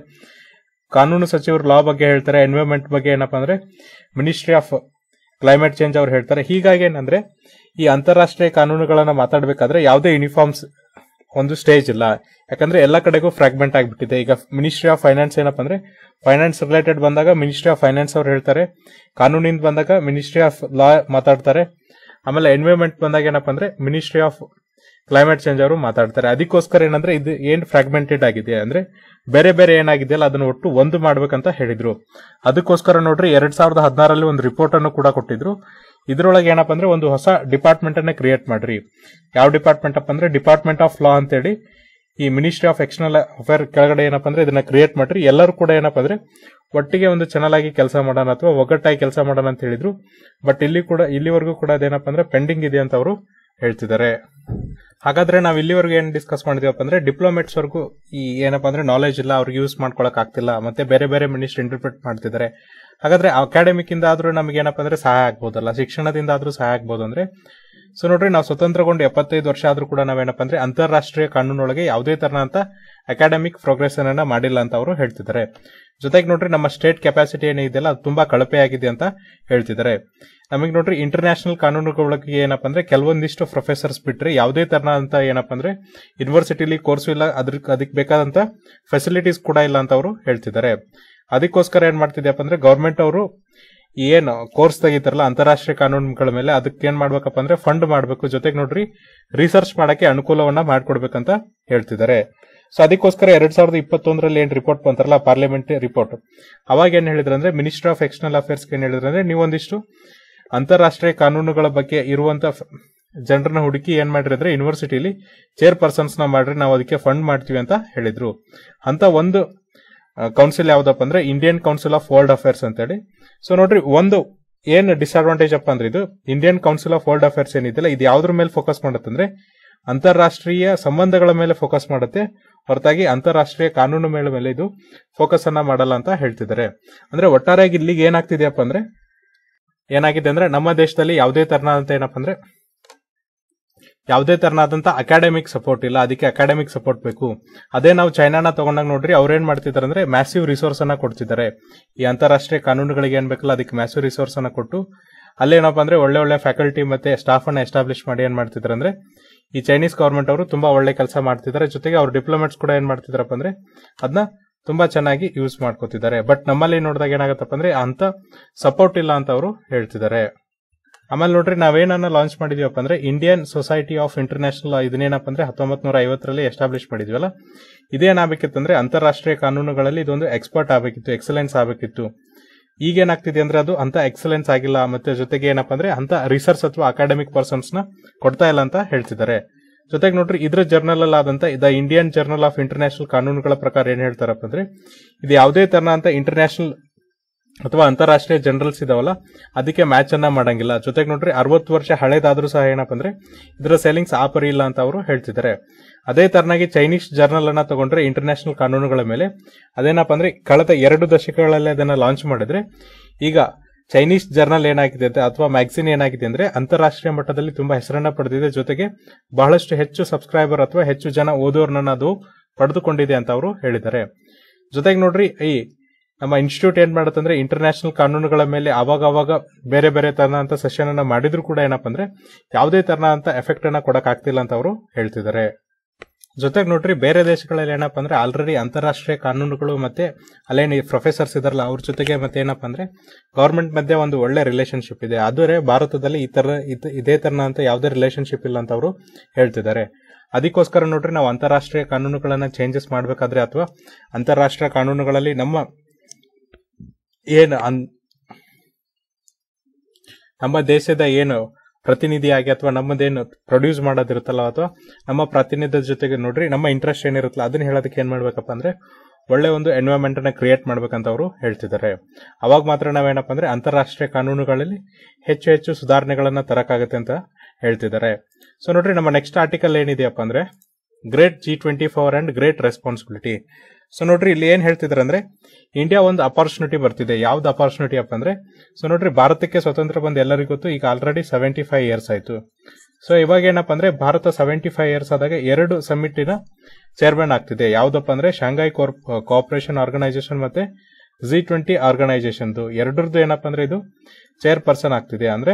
ಕಾನೂನು ಸಚಿವರು ಲಾ ಬಗ್ಗೆ ಹೇಳ್ತಾರೆ ಎನ್ವಿರಾನ್ಮೆಂಟ್ ಬಗ್ಗೆ ಏನಪ್ಪಾ ಅಂದ್ರೆ ಮಿನಿಸ್ಟ್ರಿ ಆಫ್ ಕ್ಲೈಮೇಟ್ ಚೇಂಜ್ ಅವ್ರು ಹೇಳ್ತಾರೆ ಹೀಗಾಗಿ ಏನಂದ್ರೆ ಈ ಅಂತಾರಾಷ್ಟ್ರೀಯ ಕಾನೂನುಗಳನ್ನ ಮಾತಾಡಬೇಕಾದ್ರೆ ಯಾವುದೇ ಯೂನಿಫಾರ್ಮ್ಸ್ ಒಂದು ಸ್ಟೇಜ್ ಇಲ್ಲ ಯಾಕಂದ್ರೆ ಎಲ್ಲ ಕಡೆಗೂ ಫ್ರಾಗ್ಮೆಂಟ್ ಆಗಿಬಿಟ್ಟಿದೆ ಈಗ ಮಿನಿಸ್ಟ್ರಿ ಆಫ್ ಫೈನಾನ್ಸ್ ಏನಪ್ಪ ಅಂದ್ರೆ ಫೈನಾನ್ಸ್ ರಿಲೇಟೆಡ್ ಬಂದಾಗ ಮಿನಿಸ್ಟ್ರಿ ಆಫ್ ಫೈನಾನ್ಸ್ ಅವ್ರು ಹೇಳ್ತಾರೆ ಕಾನೂನಿಂದ ಬಂದಾಗ ಮಿನಿಸ್ಟ್ರಿ ಆಫ್ ಲಾ ಮಾತಾಡ್ತಾರೆ ಆಮೇಲೆ ಎನ್ವಿರಾನ್ಮೆಂಟ್ ಬಂದಾಗ ಏನಪ್ಪ ಅಂದ್ರೆ ಮಿನಿಸ್ಟ್ರಿ ಆಫ್ ಕ್ಲೈಮೇಟ್ ಚೇಂಜ್ ಅವರು ಮಾತಾಡ್ತಾರೆ ಅದಕ್ಕೋಸ್ಕರ ಏನಂದ್ರೆ ಇದು ಏನ್ ಫ್ರಾಗ್ಮೆಂಟೆಡ್ ಆಗಿದೆ ಅಂದ್ರೆ ಬೇರೆ ಬೇರೆ ಏನಾಗಿದೆಯಲ್ಲ ಅದನ್ನ ಒಟ್ಟು ಒಂದು ಮಾಡ್ಬೇಕಂತ ಹೇಳಿದ್ರು ಅದಕ್ಕೋಸ್ಕರ ನೋಡ್ರಿ ಎರಡ್ ಸಾವಿರದ ಹದಿನಾರಲ್ಲಿ ಒಂದು ರಿಪೋರ್ಟ್ ಅನ್ನು ಕೂಡ ಕೊಟ್ಟಿದ್ರು ಇದ್ರೊಳಗೆ ಏನಪ್ಪ ಅಂದ್ರೆ ಒಂದು ಹೊಸ ಡಿಪಾರ್ಟ್ಮೆಂಟ್ ಅನ್ನ ಕ್ರಿಯೇಟ್ ಮಾಡ್ರಿ ಯಾವ ಡಿಪಾರ್ಟ್ಮೆಂಟ್ ಅಪ್ಪ ಅಂದ್ರೆ ಡಿಪಾರ್ಟ್ಮೆಂಟ್ ಆಫ್ ಲಾ ಅಂತೇಳಿ ಈ ಮಿನಿಸ್ಟ್ರಿ ಆಫ್ ಎಕ್ಸ್ಟರ್ನಲ್ ಅಫೇರ್ ಕೆಳಗಡೆ ಏನಪ್ಪ ಅಂದ್ರೆ ಇದನ್ನ ಕ್ರಿಯೇಟ್ ಮಾಡ್ರಿ ಎಲ್ಲರೂ ಕೂಡ ಏನಪ್ಪ ಅಂದ್ರೆ ಒಟ್ಟಿಗೆ ಒಂದು ಚೆನ್ನಾಗಿ ಕೆಲಸ ಮಾಡೋಣ ಅಥವಾ ಒಗ್ಗಟ್ಟಾಗಿ ಕೆಲಸ ಮಾಡೋಣ ಅಂತ ಹೇಳಿದ್ರು ಬಟ್ ಇಲ್ಲಿ ಕೂಡ ಇಲ್ಲಿವರೆಗೂ ಕೂಡ ಅದೇನಪ್ಪ ಅಂದ್ರೆ ಪೆಂಡಿಂಗ್ ಇದೆ ಅಂತ ಅವರು ಹೇಳ್ತಿದ್ದಾರೆ ಹಾಗಾದ್ರೆ ನಾವು ಇಲ್ಲಿವರೆಗೂ ಏನ್ ಡಿಸ್ಕಸ್ ಮಾಡಿದೀವಪ್ಪ ಅಂದ್ರೆ ಡಿಪ್ಲೊಮೇಟ್ಸ್ ವರ್ಗೂ ಈ ಏನಪ್ಪ ಅಂದ್ರೆ ನಾಲೆಜ್ ಇಲ್ಲ ಅವ್ರಿಗೆ ಯೂಸ್ ಮಾಡ್ಕೊಳಕ್ ಆಗ್ತಿಲ್ಲ ಮತ್ತೆ ಬೇರೆ ಬೇರೆ ಮಿನಿಸ್ಟರ್ ಇಂಟರ್ಪ್ರಿಟ್ ಮಾಡ್ತಿದ್ದಾರೆ ಹಾಗಾದ್ರೆ ಅಕಾಡೆಮಿಕ್ ಇಂದ ಆದ್ರೂ ನಮಗೆ ಏನಪ್ಪ ಅಂದ್ರೆ ಸಹಾಯ ಆಗ್ಬೋದಲ್ಲ ಶಿಕ್ಷಣದಿಂದ ಆದ್ರೂ ಸಹಾಯ ಆಗ್ಬೋದು ಅಂದ್ರೆ ಸೊ ನೋಡ್ರಿ ನಾವು ಸ್ವತಂತ್ರಗೊಂಡು ಎಪ್ಪತ್ತೈದು ವರ್ಷ ಆದ್ರೂ ಕೂಡ ನಾವೇನಪ್ಪ ಅಂದ್ರೆ ಅಂತಾರಾಷ್ಟ್ರೀಯ ಕಾನೂನೊಳಗೆ ಯಾವುದೇ ತರನಂತ ಅಕಾಡೆಮಿಕ್ ಪ್ರೋಗ್ರೆಸ್ ಅನ್ನ ಮಾಡಿಲ್ಲ ಅಂತ ಅವರು ಹೇಳ್ತಿದ್ದಾರೆ ಜೊತೆಗೆ ನೋಡ್ರಿ ನಮ್ಮ ಸ್ಟೇಟ್ ಕೆಪಾಸಿಟಿ ಏನಿದೆಯಲ್ಲ ಅದು ತುಂಬಾ ಕಳಪೆ ಆಗಿದೆ ಅಂತ ಹೇಳ್ತಿದ್ದಾರೆ ನಮಗೆ ನೋಡ್ರಿ ಇಂಟರ್ನ್ಯಾಷನಲ್ ಕಾನೂನುಗಳಿಗೆ ಏನಪ್ಪ ಅಂದ್ರೆ ಕೆಲವೊಂದಿಷ್ಟು ಪ್ರೊಫೆಸರ್ಸ್ ಬಿಟ್ರೆ ಯಾವುದೇ ತರನ ಅಂತ ಏನಪ್ಪ ಅಂದ್ರೆ ಯೂನಿವರ್ಸಿಟಿಲಿ ಕೋರ್ಸ್ ಇಲ್ಲ ಅದ್ರ ಅದಕ್ಕೆ ಬೇಕಾದಂತ ಫೆಸಿಲಿಟೀಸ್ ಕೂಡ ಇಲ್ಲ ಅಂತ ಅವರು ಹೇಳ್ತಿದ್ದಾರೆ ಅದಕ್ಕೋಸ್ಕರ ಏನ್ ಮಾಡ್ತಿದ್ಯಪ್ಪ ಅಂದ್ರೆ ಗೌರ್ಮೆಂಟ್ ಅವರು ಏನು ಕೋರ್ಸ್ ತೆಗಿತಾರಲ್ಲ ಅಂತಾರಾಷ್ಟ್ರೀಯ ಕಾನೂನುಗಳ ಮೇಲೆ ಅದಕ್ಕೆ ಏನ್ ಮಾಡ್ಬೇಕಪ್ಪ ಅಂದ್ರೆ ಫಂಡ್ ಮಾಡಬೇಕು ಜೊತೆಗೆ ನೋಡ್ರಿ ರಿಸರ್ಚ್ ಮಾಡಕ್ಕೆ ಅನುಕೂಲವನ್ನ ಮಾಡ್ಕೊಡ್ಬೇಕಂತ ಹೇಳ್ತಿದ್ದಾರೆ ಸೊ ಅದಕ್ಕೋಸ್ಕರ ಎರಡ್ ಸಾವಿರದ ಇಪ್ಪತ್ತೊಂದರಲ್ಲಿ ಏನ್ ರಿಪೋರ್ಟ್ ಬಂತಾರಲ್ಲ ಪಾರ್ಲಿಮೆಂಟ್ ರಿಪೋರ್ಟ್ ಅವಾಗ ಏನ್ ಹೇಳಿದ್ರು ಅಂದ್ರೆ ಮಿನಿಸ್ಟರ್ ಆಫ್ ಎಕ್ಸ್ಟರ್ನಲ್ ಅಫೇರ್ಸ್ ಏನ್ ಹೇಳಿದ್ರು ಅಂದ್ರೆ ನೀವೊಂದಿಷ್ಟು ಅಂತಾರಾಷ್ಟ್ರೀಯ ಕಾನೂನುಗಳ ಬಗ್ಗೆ ಇರುವಂತ ಜನರನ್ನ ಹುಡುಕಿ ಏನ್ ಮಾಡ್ರಿ ಅಂದ್ರೆ ಯೂನಿವರ್ಸಿಟಿಲಿ ಚೇರ್ ಪರ್ಸನ್ಸ್ ನ ಮಾಡ್ರಿ ನಾವು ಅದಕ್ಕೆ ಫಂಡ್ ಮಾಡ್ತೀವಿ ಅಂತ ಹೇಳಿದ್ರು ಅಂತ ಒಂದು ಕೌನ್ಸಿಲ್ ಯಾವ್ದಪ್ಪ ಅಂದ್ರೆ Indian council of world affairs ಅಂತೇಳಿ ಸೊ ನೋಡ್ರಿ ಒಂದು ಏನ್ ಡಿಸ್ಅಡ್ವಾಂಟೇಜ್ ಅಪ್ಪ ಅಂದ್ರೆ ಇದು Indian council of world affairs ಏನಿದೆಯಲ್ಲ ಇದು ಯಾವ್ದ್ರ ಮೇಲೆ ಫೋಕಸ್ ಮಾಡುತ್ತಂದ್ರೆ ಅಂತಾರಾಷ್ಟ್ರೀಯ ಸಂಬಂಧಗಳ ಮೇಲೆ ಫೋಕಸ್ ಮಾಡುತ್ತೆ ಹೊರತಾಗಿ ಅಂತಾರಾಷ್ಟ್ರೀಯ ಕಾನೂನು ಮೇಲೆ ಮೇಲೆ ಇದು ಫೋಕಸ್ ಅನ್ನ ಮಾಡಲ್ಲ ಅಂತ ಹೇಳ್ತಿದ್ದಾರೆ ಅಂದ್ರೆ ಒಟ್ಟಾರೆಯಾಗಿ ಇಲ್ಲಿಗೆ ಏನಾಗ್ತಿದೆಯಪ್ಪ ಅಂದ್ರೆ ಏನಾಗಿದೆ ಅಂದ್ರೆ ನಮ್ಮ ದೇಶದಲ್ಲಿ ಯಾವುದೇ ತರನಾದಂತ ಏನಪ್ಪ ಅಂದ್ರೆ ಯಾವುದೇ ತರನಾದಂತ ಅಕಾಡೆಮಿಕ್ ಸಪೋರ್ಟ್ ಇಲ್ಲ ಅದಕ್ಕೆ ಅಕಾಡೆಮಿಕ್ ಸಪೋರ್ಟ್ ಬೇಕು ಅದೇ ನಾವು ಚೈನಾನ ತಗೊಂಡಾಗ ನೋಡ್ರಿ ಅವ್ರೇನ್ ಮಾಡ್ತಿದ್ದಾರೆ ಅಂದ್ರೆ ಮ್ಯಾಸಿವ್ ರಿಸೋರ್ಸ್ ಅನ್ನ ಕೊಡ್ತಿದ್ದಾರೆ ಈ ಅಂತಾರಾಷ್ಟ್ರೀಯ ಕಾನೂನುಗಳಿಗೆ ಏನ್ ಬೇಕಲ್ಲ ಅದಕ್ಕೆ ಮ್ಯಾಸಿವ್ ರಿಸೋರ್ಸ್ ಅನ್ನ ಕೊಟ್ಟು ಅಲ್ಲೇನಪ್ಪ ಅಂದ್ರೆ ಒಳ್ಳೆ ಒಳ್ಳೆ ಫ್ಯಾಕಲ್ಟಿ ಮತ್ತೆ ಸ್ಟಾಫ್ ಅನ್ನ ಎಸ್ಟಾಬ್ಲಿಷ್ ಮಾಡಿ ಏನ್ ಮಾಡ್ತಿದ್ದಾರೆ ಅಂದ್ರೆ ಈ ಚೈನೀಸ್ ಗವರ್ಮೆಂಟ್ ಅವರು ತುಂಬಾ ಒಳ್ಳೆ ಕೆಲಸ ಮಾಡ್ತಿದ್ದಾರೆ ಜೊತೆಗೆ ಅವ್ರ ಡಿಪ್ಲೊಮೇಟ್ಸ್ ಕೂಡ ಏನ್ ಮಾಡ್ತಿದಾರಪ್ಪ ಅಂದ್ರೆ ಅದನ್ನ ತುಂಬಾ ಚೆನ್ನಾಗಿ ಯೂಸ್ ಮಾಡ್ಕೋತಿದ್ದಾರೆ ಬಟ್ ನಮ್ಮಲ್ಲಿ ನೋಡಿದಾಗ ಏನಾಗತ್ತಪ್ಪ ಅಂದ್ರೆ ಅಂತ ಸಪೋರ್ಟ್ ಇಲ್ಲ ಅಂತ ಅವರು ಹೇಳ್ತಿದ್ದಾರೆ ಆಮೇಲೆ ನೋಡ್ರಿ ನಾವೇನನ್ನ ಲಾಂಚ್ ಮಾಡಿದೀವಪ್ಪ ಅಂದ್ರೆ ಇಂಡಿಯನ್ ಸೊಸೈಟಿ ಆಫ್ ಇಂಟರ್ನ್ಯಾಷನಲ್ ಇದನ್ನೇನಪ್ಪ ಅಂದ್ರೆ ಹತ್ತೊಂಬತ್ ನೂರ ಐವತ್ತರಲ್ಲಿ ಎಸ್ಟಾಬ್ಲಿಷ್ ಮಾಡಿದ್ವಲ್ಲ ಇದೇನಾಗಬೇಕಿತ್ತು ಅಂದ್ರೆ ಅಂತಾರಾಷ್ಟ್ರೀಯ ಕಾನೂನುಗಳಲ್ಲಿ ಇದೊಂದು ಎಕ್ಸ್ಪರ್ಟ್ ಆಗಬೇಕಿತ್ತು ಎಕ್ಸಲೆನ್ಸ್ ಆಗಬೇಕಿತ್ತು ಈಗೇನಾಗ್ತಿದೆ ಅಂದ್ರೆ ಅದು ಅಂತ ಎಕ್ಸಲೆನ್ಸ್ ಆಗಿಲ್ಲ ಮತ್ತೆ ಜೊತೆಗೆ ಏನಪ್ಪಾ ಅಂದ್ರೆ ಅಂತ ರಿಸರ್ಚ್ ಅಥವಾ ಅಕಾಡೆಮಿಕ್ ಪರ್ಸನ್ಸ್ ನ ಕೊಡ್ತಾ ಇಲ್ಲ ಅಂತ ಹೇಳ್ತಿದ್ದಾರೆ ಜೊತೆಗೆ ನೋಡ್ರಿ ಇದ್ರ ಜರ್ನಲ್ ಅಲ್ಲಿ ಆದಂತ the Indian journal of international ಕಾನೂನುಗಳ ಪ್ರಕಾರ ಏನ್ ಹೇಳ್ತಾರಪ್ಪ ಅಂದ್ರೆ ಇದು ಯಾವುದೇ ತರನ ಇಂಟರ್ನ್ಯಾಷನಲ್ ಅಥವಾ ಅಂತಾರಾಷ್ಟ್ರೀಯ ಜನರಲ್ಸ್ ಇದಾವಲ್ಲ ಅದಕ್ಕೆ ಮ್ಯಾಚ್ ಅನ್ನ ಮಾಡಂಗಿಲ್ಲ ಜೊತೆಗೆ ನೋಡ್ರಿ ಅರವತ್ತು ವರ್ಷ ಹಳೇದಾದ್ರೂ ಸಹ ಏನಪ್ಪ ಅಂದ್ರೆ ಇದರ ಸೆಲ್ಲಿಂಗ್ಸ್ ಆ ಪರಿ ಇಲ್ಲ ಅಂತ ಅವರು ಹೇಳ್ತಿದ್ದಾರೆ ಅದೇ ತರನಾಗಿ ಚೈನೀಸ್ ಜರ್ನಲ್ ಅನ್ನ ತಗೊಂಡ್ರೆ ಇಂಟರ್ನ್ಯಾಷನಲ್ ಕಾನೂನುಗಳ ಮೇಲೆ ಅದೇನಪ್ಪ ಅಂದ್ರೆ ಕಳೆದ ಎರಡು ದಶಕಗಳಲ್ಲಿ ಅದನ್ನ ಲಾಂಚ್ ಮಾಡಿದ್ರೆ ಈಗ ಚೈನೀಸ್ ಜರ್ನಲ್ ಏನಾಗಿದೆ ಅಂತ ಅಥವಾ ಮ್ಯಾಗಝಿನ್ ಏನಾಗಿದೆ ಅಂದ್ರೆ ಅಂತಾರಾಷ್ಟ್ರೀಯ ಮಟ್ಟದಲ್ಲಿ ತುಂಬಾ ಹೆಸರನ್ನ ಪಡೆದಿದೆ ಜೊತೆಗೆ ಬಹಳಷ್ಟು ಹೆಚ್ಚು ಸಬ್ಸ್ಕ್ರೈಬರ್ ಅಥವಾ ಹೆಚ್ಚು ಜನ ಓದೋರ್ನ ಅದು ಪಡೆದುಕೊಂಡಿದೆ ಅಂತ ಅವರು ಹೇಳಿದ್ದಾರೆ ಜೊತೆಗೆ ನೋಡ್ರಿ ಈ ನಮ್ಮ ಇನ್ಸ್ಟಿಟ್ಯೂಟ್ ಏನ್ ಮಾಡುತ್ತಂದ್ರೆ ಇಂಟರ್ನ್ಯಾಷನಲ್ ಕಾನೂನುಗಳ ಮೇಲೆ ಅವಾಗ ಅವಾಗ ಬೇರೆ ಬೇರೆ ತರನಂತ ಸೆಷನ್ ಅನ್ನ ಮಾಡಿದ್ರು ಕೂಡ ಏನಪ್ಪ ಅಂದ್ರೆ ಯಾವುದೇ ತರನಂತ ಎಫೆಕ್ಟ್ ಅನ್ನ ಕೊಡಕ್ ಆಗ್ತಿಲ್ಲ ಅಂತ ಅವರು ಹೇಳ್ತಿದ್ದಾರೆ ಜೊತೆಗೆ ನೋಡ್ರಿ ಬೇರೆ ದೇಶಗಳಲ್ಲಿ ಏನಪ್ಪ ಅಂದ್ರೆ ಆಲ್ರೆಡಿ ಅಂತಾರಾಷ್ಟ್ರೀಯ ಕಾನೂನುಗಳು ಮತ್ತೆ ಅಲ್ಲೇನು ಪ್ರೊಫೆಸರ್ಸ್ ಇದಾರಲ್ಲ ಅವ್ರ ಜೊತೆಗೆ ಮತ್ತೆ ಏನಪ್ಪ ಅಂದ್ರೆ ಗವರ್ಮೆಂಟ್ ಮಧ್ಯೆ ಒಂದು ಒಳ್ಳೆ ರಿಲೇಶನ್ಶಿಪ್ ಇದೆ ಆದರೆ ಭಾರತದಲ್ಲಿ ಈ ತರ ಇದ್- ಇದೇ ತರನ ಅಂತ ಯಾವುದೇ ರಿಲೇಶನ್ಶಿಪ್ ಇಲ್ಲ ಅಂತ ಅವರು ಹೇಳ್ತಿದ್ದಾರೆ ಅದಕ್ಕೋಸ್ಕರ ನೋಡ್ರಿ ನಾವು ಅಂತಾರಾಷ್ಟ್ರೀಯ ಕಾನೂನುಗಳನ್ನ ಚೇಂಜಸ್ ಮಾಡಬೇಕಾದ್ರೆ ಅಥವಾ ಅಂತಾರಾಷ್ಟ್ರೀಯ ಕಾನೂನುಗಳಲ್ಲಿ ನಮ್ಮ ಏನು ಅನ್- ನಮ್ಮ ದೇಶದ ಏನು ಪ್ರತಿನಿಧಿಯಾಗಿ ಅಥವಾ ನಮ್ಮದೇನು ಪ್ರೊಡ್ಯೂಸ್ ಮಾಡೋದಿರುತ್ತಲ್ಲ ಅಥವಾ ನಮ್ಮ ಪ್ರತಿನಿಧಿಯ ಜೊತೆಗೆ ನೋಡ್ರಿ ನಮ್ಮ ಇಂಟ್ರೆಸ್ಟ್ ಏನಿರುತ್ತಲ್ಲ ಅದನ್ನ ಹೇಳೋದಕ್ಕೆ ಏನ್ ಮಾಡ್ಬೇಕಪ್ಪ ಅಂದ್ರೆ ಒಳ್ಳೆ ಒಂದು ಎನ್ವೈರನ್ಮೆಂಟ್ ಅನ್ನ ಕ್ರಿಯೇಟ್ ಮಾಡ್ಬೇಕಂತ ಅವರು ಹೇಳ್ತಿದ್ದಾರೆ ಅವಾಗ ಮಾತ್ರ ನಾವೇನಪ್ಪ ಅಂದ್ರೆ ಅಂತಾರಾಷ್ಟ್ರೀಯ ಕಾನೂನುಗಳಲ್ಲಿ ಹೆಚ್ಚು ಹೆಚ್ಚು ಸುಧಾರಣೆಗಳನ್ನ ತರಕಾಗತ್ತೆ ಅಂತ ಹೇಳ್ತಿದ್ದಾರೆ ಸೊ ನೋಡ್ರಿ ನಮ್ಮ ನೆಕ್ಸ್ಟ್ ಆರ್ಟಿಕಲ್ ಏನಿದೆಯಪ್ಪ ಅಂದ್ರೆ great G twenty four and great responsibility so ನೋಡ್ರಿ ಇಲ್ಲಿ ಏನ್ ಹೇಳ್ತಿದ್ದಾರೆ ಅಂದ್ರೆ ಇಂಡಿಯಾ ಒಂದು ಅಪಾರ್ಚುನಿಟಿ ಬರ್ತಿದೆ ಯಾವ್ದು ಅಪಾರ್ಚುನಿಟಿ ಅಪ್ಪ ಅಂದ್ರೆ ಸೊ ನೋಡ್ರಿ ಭಾರತಕ್ಕೆ ಸ್ವತಂತ್ರ ಬಂದ ಎಲ್ಲರಿಗೂ ಗೊತ್ತು ಈಗ ಆಲ್ರೆಡಿ ಸೆವೆಂಟಿ ಫೈವ್ ಇಯರ್ಸ್ ಆಯ್ತು ಸೊ ಇವಾಗ ಏನಪ್ಪ ಅಂದ್ರೆ ಭಾರತ ಸೆವೆಂಟಿ ಫೈವ್ ಇಯರ್ಸ್ ಆದಾಗ ಎರಡು ಸಮಿಟಿನ ಚೇರ್ಮನ್ ಆಗ್ತಿದೆ ಯಾವ್ದಪ್ಪ ಅಂದ್ರೆ ಶಾಂಘೈ ಕೋಆಪರೇಷನ್ ಆರ್ಗನೈಸೇಷನ್ ಮತ್ತೆ ಜಿ ಟ್ವೆಂಟಿ ಆರ್ಗನೈಸೇಷನ್ದು ಎರಡರದ್ದು ಏನಪ್ಪ ಅಂದ್ರೆ ಇದು ಚೇರ್ ಪರ್ಸನ್ ಆಗ್ತಿದೆ ಅಂದ್ರೆ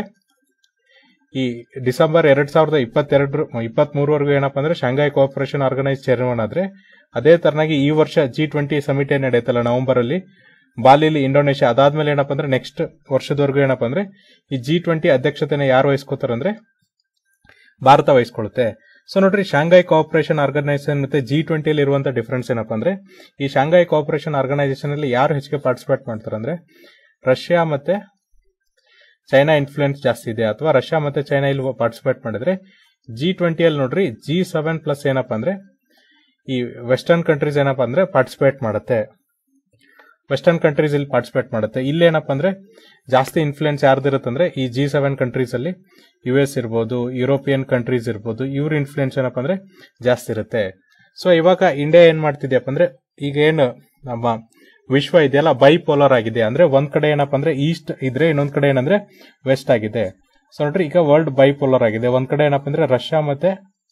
ಈ ಡಿಸೆಂಬರ್ ಎರಡ್ ಸಾವಿರದ ಇಪ್ಪತ್ತೆರಡು ಇಪ್ಪತ್ತ್ ಮೂರವರೆಗೂ ಏನಪ್ಪ ಅಂದ್ರೆ ಶಾಂಘೈ ಕೋಆಪರೇಷನ್ ಆರ್ಗನೈಸ್ ಚೇರ್ಮನ್ ಆದ್ರೆ ಅದೇ ತರನಾಗಿ ಈ ವರ್ಷ ಜಿ ಟ್ವೆಂಟಿ ಸಮಿಟ್ ಏನ್ ನಡೆಯುತ್ತಲ್ಲ ನವೆಂಬರ್ ಅಲ್ಲಿ ಬಾಲಿಲಿ ಇಂಡೋನೇಷ್ಯಾ ಅದಾದ್ಮೇಲೆ ಏನಪ್ಪ ಅಂದ್ರೆ ನೆಕ್ಸ್ಟ್ ವರ್ಷದವರೆಗೂ ಏನಪ್ಪ ಅಂದ್ರೆ ಈ ಜಿ ಟ್ವೆಂಟಿ ಅಧ್ಯಕ್ಷತೆನ ಯಾರು ವಹಿಸ್ಕೋತಾರಂದ್ರೆ ಭಾರತ ವಹಿಸ್ಕೊಳ್ಳುತ್ತೆ ಸೊ ನೋಡ್ರಿ ಶಾಂಘೈ ಕೋಆಪರೇಷನ್ ಆರ್ಗನೈಸೇಷನ್ ಮತ್ತೆ ಜಿ ಟ್ವೆಂಟಿಯಲ್ಲಿ ಇರುವಂತ ಡಿಫ್ರೆನ್ಸ್ ಏನಪ್ಪ ಅಂದ್ರೆ ಈ ಶಾಂಘೈ ಕೋಆಪರೇಷನ್ ಆರ್ಗನೈಸೇಷನ್ ಅಲ್ಲಿ ಯಾರು ಹೆಚ್ಚಿಗೆ ಪಾರ್ಟಿಸಿಪೇಟ್ ಮಾಡ್ತಾರೆ ಅಂದ್ರೆ ರಷ್ಯಾ ಮತ್ತೆ ಚೈನಾ ಇನ್ಫ್ಲೂಯೆನ್ಸ್ ಜಾಸ್ತಿ ಇದೆ ಅಥವಾ ರಷ್ಯಾ ಮತ್ತೆ ಚೈನಾ ಇಲ್ಲಿ ಪಾರ್ಟಿಸಿಪೇಟ್ ಮಾಡಿದ್ರೆ ಜಿ ಟ್ವೆಂಟಿಯಲ್ಲಿ ನೋಡ್ರಿ ಜಿ ಸೆವೆನ್ ಪ್ಲಸ್ ಏನಪ್ಪ ಅಂದ್ರೆ ಈ ವೆಸ್ಟರ್ನ್ ಕಂಟ್ರೀಸ್ ಏನಪ್ಪ ಅಂದ್ರೆ ಪಾರ್ಟಿಸಿಪೇಟ್ ಮಾಡುತ್ತೆ ವೆಸ್ಟರ್ನ್ ಕಂಟ್ರೀಸ್ ಇಲ್ಲಿ ಪಾರ್ಟಿಸಿಪೇಟ್ ಮಾಡುತ್ತೆ ಇಲ್ಲಿ ಏನಪ್ಪ ಅಂದ್ರೆ ಜಾಸ್ತಿ ಇನ್ಫ್ಲೂಯೆನ್ಸ್ ಯಾರ್ದಿರುತ್ತಂದ್ರೆ ಈ ಜಿ ಸೆವೆನ್ ಕಂಟ್ರೀಸ್ ಅಲ್ಲಿ ಯು ಎಸ್ ಇರ್ಬೋದು ಯುರೋಪಿಯನ್ ಕಂಟ್ರೀಸ್ ಇರ್ಬೋದು ಇವ್ರ ಇನ್ಫ್ಲೂಯೆನ್ಸ್ ಏನಪ್ಪ ಅಂದ್ರೆ ಜಾಸ್ತಿ ಇರುತ್ತೆ ಸೊ ಇವಾಗ ಇಂಡಿಯಾ ಏನ್ ಮಾಡ್ತಿದ್ಯಪ್ಪ ಅಂದ್ರೆ ಈಗ ಏನು ನಮ್ಮ ವಿಶ್ವ ಇದೆಯಲ್ಲ ಬೈಪೋಲರ್ ಆಗಿದೆ ಅಂದ್ರೆ ಒಂದ್ ಕಡೆ ಏನಪ್ಪ ಅಂದ್ರೆ ಈಸ್ಟ್ ಇದ್ರೆ ಇನ್ನೊಂದ್ ಕಡೆ ಏನಂದ್ರೆ ವೆಸ್ಟ್ ಆಗಿದೆ ಸೊ ನೋಡ್ರಿ ಈಗ ವರ್ಲ್ಡ್ ಬೈಪೋಲರ್ ಆಗಿದೆ ಒಂದ್ ಕಡೆ ಏನಪ್ಪ ಅಂದ್ರೆ ರಷ್ಯಾ ಮತ್ತೆ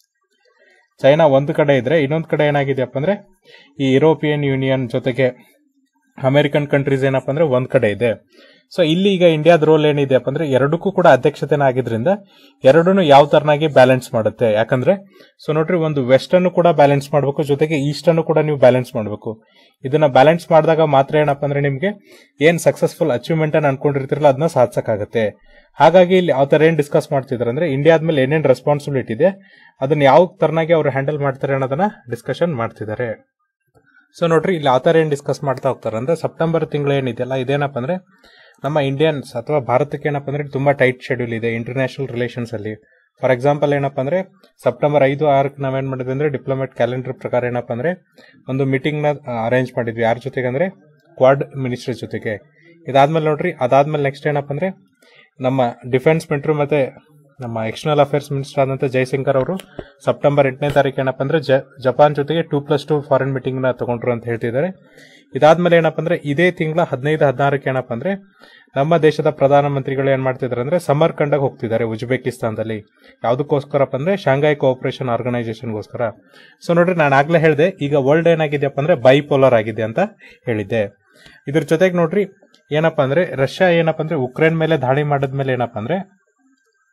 ಚೈನಾ ಒಂದ್ ಕಡೆ ಇದ್ರೆ ಇನ್ನೊಂದ್ ಕಡೆ ಏನಾಗಿದೆಯಪ್ಪ ಅಂದ್ರೆ ಈ ಯುರೋಪಿಯನ್ ಯೂನಿಯನ್ ಜೊತೆಗೆ ಅಮೆರಿಕನ್ ಕಂಟ್ರೀಸ್ ಏನಪ್ಪ ಅಂದ್ರೆ ಒಂದ್ ಕಡೆ ಇದೆ ಸೊ ಇಲ್ಲಿ ಈಗ ಇಂಡಿಯಾದ ರೋಲ್ ಏನಿದೆಯಪ್ಪ ಅಂದ್ರೆ ಎರಡಕ್ಕೂ ಕೂಡ ಅಧ್ಯಕ್ಷತೆನ ಆಗಿದ್ರಿಂದ ಎರಡನ್ನು ಯಾವ ತರನಾಗಿ ಬ್ಯಾಲೆನ್ಸ್ ಮಾಡುತ್ತೆ ಯಾಕಂದ್ರೆ ಸೊ ನೋಡ್ರಿ ಒಂದು ವೆಸ್ಟ್ ಅನ್ನು ಕೂಡ ಬ್ಯಾಲೆನ್ಸ್ ಮಾಡಬೇಕು ಜೊತೆಗೆ ಈಸ್ಟ್ ಅನ್ನು ಕೂಡ ನೀವು ಬ್ಯಾಲೆನ್ಸ್ ಮಾಡಬೇಕು ಇದನ್ನ ಬ್ಯಾಲೆನ್ಸ್ ಮಾಡಿದಾಗ ಮಾತ್ರ ಏನಪ್ಪ ಅಂದ್ರೆ ನಿಮ್ಗೆ ಏನ್ ಸಕ್ಸಸ್ಫುಲ್ ಅಚೀವ್ಮೆಂಟ್ ಅನ್ನು ಅನ್ಕೊಂಡಿರ್ತಿರಲ್ಲ ಅದನ್ನ ಸಾಧಿಸಕ್ಕಾಗತ್ತೆ ಹಾಗಾಗಿ ಇಲ್ಲಿ ಯಾವ ತರ ಏನ್ ಡಿಸ್ಕಸ್ ಮಾಡ್ತಿದ್ದಾರೆ ಅಂದ್ರೆ ಇಂಡಿಯಾದ ಮೇಲೆ ಏನೇನ್ ರೆಸ್ಪಾನ್ಸಿಬಿಲಿಟಿ ಇದೆ ಅದನ್ನ ಯಾವ ತರನಾಗಿ ಅವ್ರು ಹ್ಯಾಂಡಲ್ ಮಾಡ್ತಾರೆ ಅನ್ನೋದನ್ನ ಡಿಸ್ಕಷನ್ ಮಾಡ್ತಿದ್ದಾರೆ ಸೊ ನೋಡ್ರಿ ಇಲ್ಲಿ ಆ ಥರ ಏನು ಡಿಸ್ಕಸ್ ಮಾಡ್ತಾ ಹೋಗ್ತಾರೆ ಅಂದ್ರೆ ಸೆಪ್ಟೆಂಬರ್ ತಿಂಗಳು ಏನಿದೆಯಲ್ಲ ಇದೇನಪ್ಪ ಅಂದ್ರೆ ನಮ್ಮ ಇಂಡಿಯನ್ಸ್ ಅಥವಾ ಭಾರತಕ್ಕೆ ಏನಪ್ಪ ಅಂದ್ರೆ ತುಂಬಾ ಟೈಟ್ ಶೆಡ್ಯೂಲ್ ಇದೆ ಇಂಟರ್ನ್ಯಾಷನಲ್ ರಿಲೇಷನ್ಸ್ ಅಲ್ಲಿ ಫಾರ್ ಎಕ್ಸಾಂಪಲ್ ಏನಪ್ಪ ಅಂದ್ರೆ ಸೆಪ್ಟೆಂಬರ್ ಐದು ಆರಕ್ಕೆ ನಾವೇನ್ ಮಾಡಿದ್ವಿ ಅಂದ್ರೆ ಡಿಪ್ಲೊಮೇಟ್ ಕ್ಯಾಲೆಂಡರ್ ಪ್ರಕಾರ ಏನಪ್ಪ ಅಂದ್ರೆ ಒಂದು ಮೀಟಿಂಗ್ ನ ಅರೇಂಜ್ ಮಾಡಿದ್ವಿ ಯಾರ ಜೊತೆಗೆ ಅಂದ್ರೆ ಕ್ವಾಡ್ ಮಿನಿಸ್ಟರ್ ಜೊತೆಗೆ ಇದಾದ್ಮೇಲೆ ನೋಡ್ರಿ ಅದಾದ್ಮೇಲೆ ನೆಕ್ಸ್ಟ್ ಏನಪ್ಪ ಅಂದ್ರೆ ನಮ್ಮ ಡಿಫೆನ್ಸ್ ಮಿನಿಸ್ಟರ್ ಮತ್ತೆ ನಮ್ಮ ಎಕ್ಸ್ಟರ್ನಲ್ ಅಫೇರ್ಸ್ ಮಿನಿಸ್ಟರ್ ಆದಂತ ಜೈಶಂಕರ್ ಅವರು ಸೆಪ್ಟೆಂಬರ್ ಎಂಟನೇ ತಾರೀಕು ಏನಪ್ಪ ಅಂದ್ರೆ ಜ- ಜಪಾನ್ ಜೊತೆಗೆ two plus two foreign meeting ನ ತಗೊಂಡ್ರು ಅಂತ ಹೇಳ್ತಿದ್ದಾರೆ ಇದಾದ್ಮೇಲೆ ಏನಪ್ಪ ಅಂದ್ರೆ ಇದೇ ತಿಂಗಳ ಹದಿನೈದು ಹದಿನಾರಕ್ಕೆ ಏನಪ್ಪ ಅಂದ್ರೆ ನಮ್ಮ ದೇಶದ ಪ್ರಧಾನಮಂತ್ರಿಗಳು ಏನ್ ಮಾಡ್ತಿದ್ದಾರೆ ಅಂದ್ರೆ ಸಮರ್ಕಂಡಾಗ ಹೋಗ್ತಿದ್ದಾರೆ ಉಜ್ಬೇಕಿಸ್ತಾನದಲ್ಲಿ ಯಾವ್ದಕ್ಕೋಸ್ಕರಪ್ಪ ಅಂದ್ರೆ ಶಾಂಘೈ ಕೋಆಪರೇಷನ್ ಆರ್ಗನೈಸೇಷನ್ಗೋಸ್ಕರ ಸೊ ನೋಡ್ರಿ ನಾನು ಆಗ್ಲೇ ಹೇಳಿದೆ ಈಗ ವರ್ಲ್ಡ್ ಏನಾಗಿದೆಯಪ್ಪ ಅಂದ್ರೆ ಬೈಪೋಲರ್ ಆಗಿದೆ ಅಂತ ಹೇಳಿದ್ದೆ ಇದ್ರ ಜೊತೆಗೆ ನೋಡ್ರಿ ಏನಪ್ಪ ಅಂದ್ರೆ ರಷ್ಯಾ ಏನಪ್ಪ ಅಂದ್ರೆ ಉಕ್ರೇನ್ ಮೇಲೆ ದಾಳಿ ಮಾಡಿದ್ಮೇಲೆ ಏನಪ್ಪ ಅಂದ್ರೆ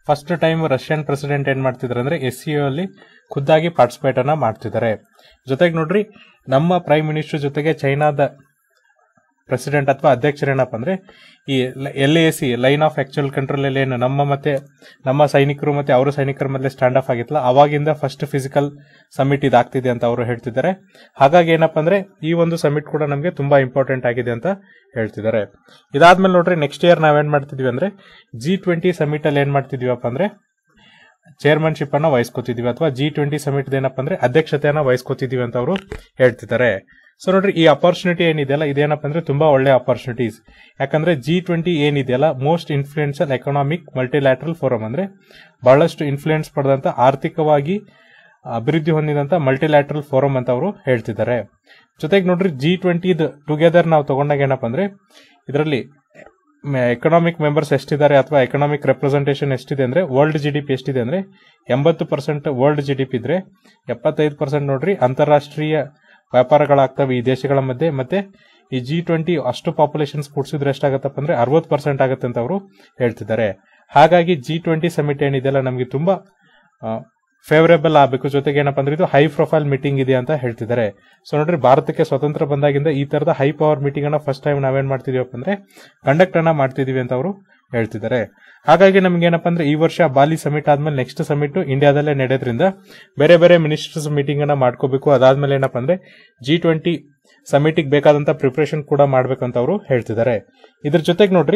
ಫಸ್ಟ್ ಟೈಮ್ ರಷ್ಯನ್ ಪ್ರೆಸಿಡೆಂಟ್ ಏನ್ ಮಾಡ್ತಿದ್ದಾರೆ ಅಂದ್ರೆ ಎಸ್ ಸಿ ಅಲ್ಲಿ ಖುದ್ದಾಗಿ ಪಾರ್ಟಿಸಿಪೇಟ್ ಅನ್ನ ಮಾಡ್ತಿದ್ದಾರೆ ಜೊತೆಗೆ ನೋಡ್ರಿ ನಮ್ಮ ಪ್ರೈಮ್ ಮಿನಿಸ್ಟರ್ ಜೊತೆಗೆ ಚೈನಾದ ಪ್ರೆಸಿಡೆಂಟ್ ಅಥವಾ ಅಧ್ಯಕ್ಷರು ಏನಪ್ಪ ಅಂದ್ರೆ ಈ L A C line of actual control ಅಲ್ಲಿ ಏನು ನಮ್ಮ ಮತ್ತೆ ನಮ್ಮ ಸೈನಿಕರು ಮತ್ತೆ ಅವರ ಸೈನಿಕರ ಮಧ್ಯೆ ಸ್ಟ್ಯಾಂಡ್ ಆಫ್ ಆಗಿತ್ತಲ್ಲ ಅವಾಗಿಂದ ಫಸ್ಟ್ ಫಿಸಿಕಲ್ ಸಮಿಟ್ ಇದಾಗ್ತಿದೆ ಅಂತ ಅವರು ಹೇಳ್ತಿದ್ದಾರೆ ಹಾಗಾಗಿ ಏನಪ್ಪ ಅಂದ್ರೆ ಈ ಒಂದು ಸಮಿಟ್ ಕೂಡ ನಮಗೆ ತುಂಬಾ ಇಂಪಾರ್ಟೆಂಟ್ ಆಗಿದೆ ಅಂತ ಹೇಳ್ತಿದ್ದಾರೆ ಇದಾದ್ಮೇಲೆ ನೋಡ್ರಿ ನೆಕ್ಸ್ಟ್ ಇಯರ್ ನಾವೇನ್ ಮಾಡ್ತಿದ್ವಿ ಅಂದ್ರೆ ಜಿ ಟ್ವೆಂಟಿ ಸಮಿಟ್ ಅಲ್ಲಿ ಏನ್ ಮಾಡ್ತಿದೀವಪ್ಪ ಅಂದ್ರೆ ಚೇರ್ಮನ್ಶಿಪ್ ಅನ್ನ ವಹಿಸ್ಕೋತಿದೀವಿ ಅಥವಾ ಜಿ ಟ್ವೆಂಟಿ ಸಮಿಟ್ ಏನಪ್ಪ ಅಂದ್ರೆ ಅಧ್ಯಕ್ಷತೆಯನ್ನ ವಹಿಸ್ಕೋತಿದೀವಿ ಅಂತ ಅವರು ಹೇಳ್ತಿದ್ದಾರೆ ಸೊ ನೋಡ್ರಿ ಈ ಅಪರ್ಚುನಿಟಿ ಏನಿದೆಯಲ್ಲ ಇದೇನಪ್ಪ ಅಂದ್ರೆ ತುಂಬಾ ಒಳ್ಳೆ ಅಪರ್ಚುನಿಟೀಸ್ ಯಾಕಂದ್ರೆ ಜಿ ಟ್ವೆಂಟಿ ಏನಿದೆಯಲ್ಲ most influential economic multilateral forum ಅಂದ್ರೆ ಬಹಳಷ್ಟು ಇನ್ಫ್ಲೂಯೆನ್ಸ್ ಪಡೆದಂತ ಆರ್ಥಿಕವಾಗಿ ಅಭಿವೃದ್ಧಿ ಹೊಂದಿದಂತ ಮಲ್ಟಿಲ್ಯಾಟ್ರಲ್ ಫೋರಮ್ ಅಂತ ಅವರು ಹೇಳ್ತಿದ್ದಾರೆ ಜೊತೆಗೆ ನೋಡ್ರಿ ಜಿ ಟ್ವೆಂಟಿದ್ ಟುಗೆದರ್ ನಾವು ತಗೊಂಡಾಗ ಏನಪ್ಪ ಅಂದ್ರೆ ಇದರಲ್ಲಿ ಎಕನಾಮಿಕ್ ಮೆಂಬರ್ಸ್ ಎಷ್ಟಿದ್ದಾರೆ ಅಥವಾ ಎಕನಾಮಿಕ್ ರೆಪ್ರೆಸೆಂಟೇಷನ್ ಎಷ್ಟಿದೆ ಅಂದ್ರೆ ವರ್ಲ್ಡ್ ಜಿ ಡಿ ಪಿ ಎಷ್ಟಿದೆ ಅಂದ್ರೆ ಎಂಬತ್ತು percent world G D P ಇದ್ರೆ ಎಪ್ಪತ್ತೈದು ಪರ್ಸೆಂಟ್ ನೋಡ್ರಿ ಅಂತಾರಾಷ್ಟ್ರೀಯ ವ್ಯಾಪಾರಗಳಾಗ್ತವೆ ಈ ದೇಶಗಳ ಮಧ್ಯೆ ಮತ್ತೆ ಈ ಜಿ ಟ್ವೆಂಟಿ ಅಷ್ಟು ಪಾಪ್ಯುಲೇಷನ್ಸ್ ಕೂಡಿಸಿದ್ರೆ ಎಷ್ಟಾಗತ್ತಪ್ಪ ಅಂದ್ರೆ ಅರವತ್ತು ಪರ್ಸೆಂಟ್ ಆಗುತ್ತೆ ಅಂತ ಅವರು ಹೇಳ್ತಿದ್ದಾರೆ ಹಾಗಾಗಿ ಜಿ ಟ್ವೆಂಟಿ ಸಮಿಟ್ ಏನಿದೆಯಲ್ಲ ನಮಗೆ ತುಂಬಾ ಫೇವರೇಬಲ್ ಆಗಬೇಕು ಜೊತೆಗೆ ಏನಪ್ಪ ಅಂದ್ರೆ ಇದು ಹೈ ಪ್ರೊಫೈಲ್ ಮೀಟಿಂಗ್ ಇದೆ ಅಂತ ಹೇಳ್ತಿದ್ದಾರೆ ಸೊ ನೋಡ್ರಿ ಭಾರತಕ್ಕೆ ಸ್ವತಂತ್ರ ಬಂದಾಗಿಂದ ಈ ತರದ ಹೈ ಪವರ್ ಮೀಟಿಂಗ್ ಅನ್ನ ಫಸ್ಟ್ ಟೈಮ್ ನಾವೇನ್ ಮಾಡ್ತಿದೀವಪ್ಪ ಅಂದ್ರೆ ಕಂಡಕ್ಟ್ ಅನ್ನ ಮಾಡ್ತಿದೀವಿ ಅಂತ ಅವರು ಹೇಳ್ತಿದ್ದಾರೆ ಹಾಗಾಗಿ ನಮ್ಗೆ ಏನಪ್ಪ ಅಂದ್ರೆ ಈ ವರ್ಷ ಬಾಲಿ ಸಮಿಟ್ ಆದ್ಮೇಲೆ ನೆಕ್ಸ್ಟ್ ಸಮಿಟ್ ಇಂಡಿಯಾದಲ್ಲೇ ನಡೆಯೋದ್ರಿಂದ ಬೇರೆ ಬೇರೆ ಮಿನಿಸ್ಟರ್ಸ್ ಮೀಟಿಂಗ್ ಅನ್ನ ಮಾಡ್ಕೋಬೇಕು ಅದಾದ್ಮೇಲೆ ಏನಪ್ಪ ಅಂದ್ರೆ ಜಿ ಟ್ವೆಂಟಿ ಸಮಿಟಿಗೆ ಬೇಕಾದಂತ ಪ್ರಿಪರೇಷನ್ ಕೂಡ ಮಾಡ್ಬೇಕಂತ ಅವರು ಹೇಳ್ತಿದ್ದಾರೆ ಇದ್ರ ಜೊತೆಗೆ ನೋಡ್ರಿ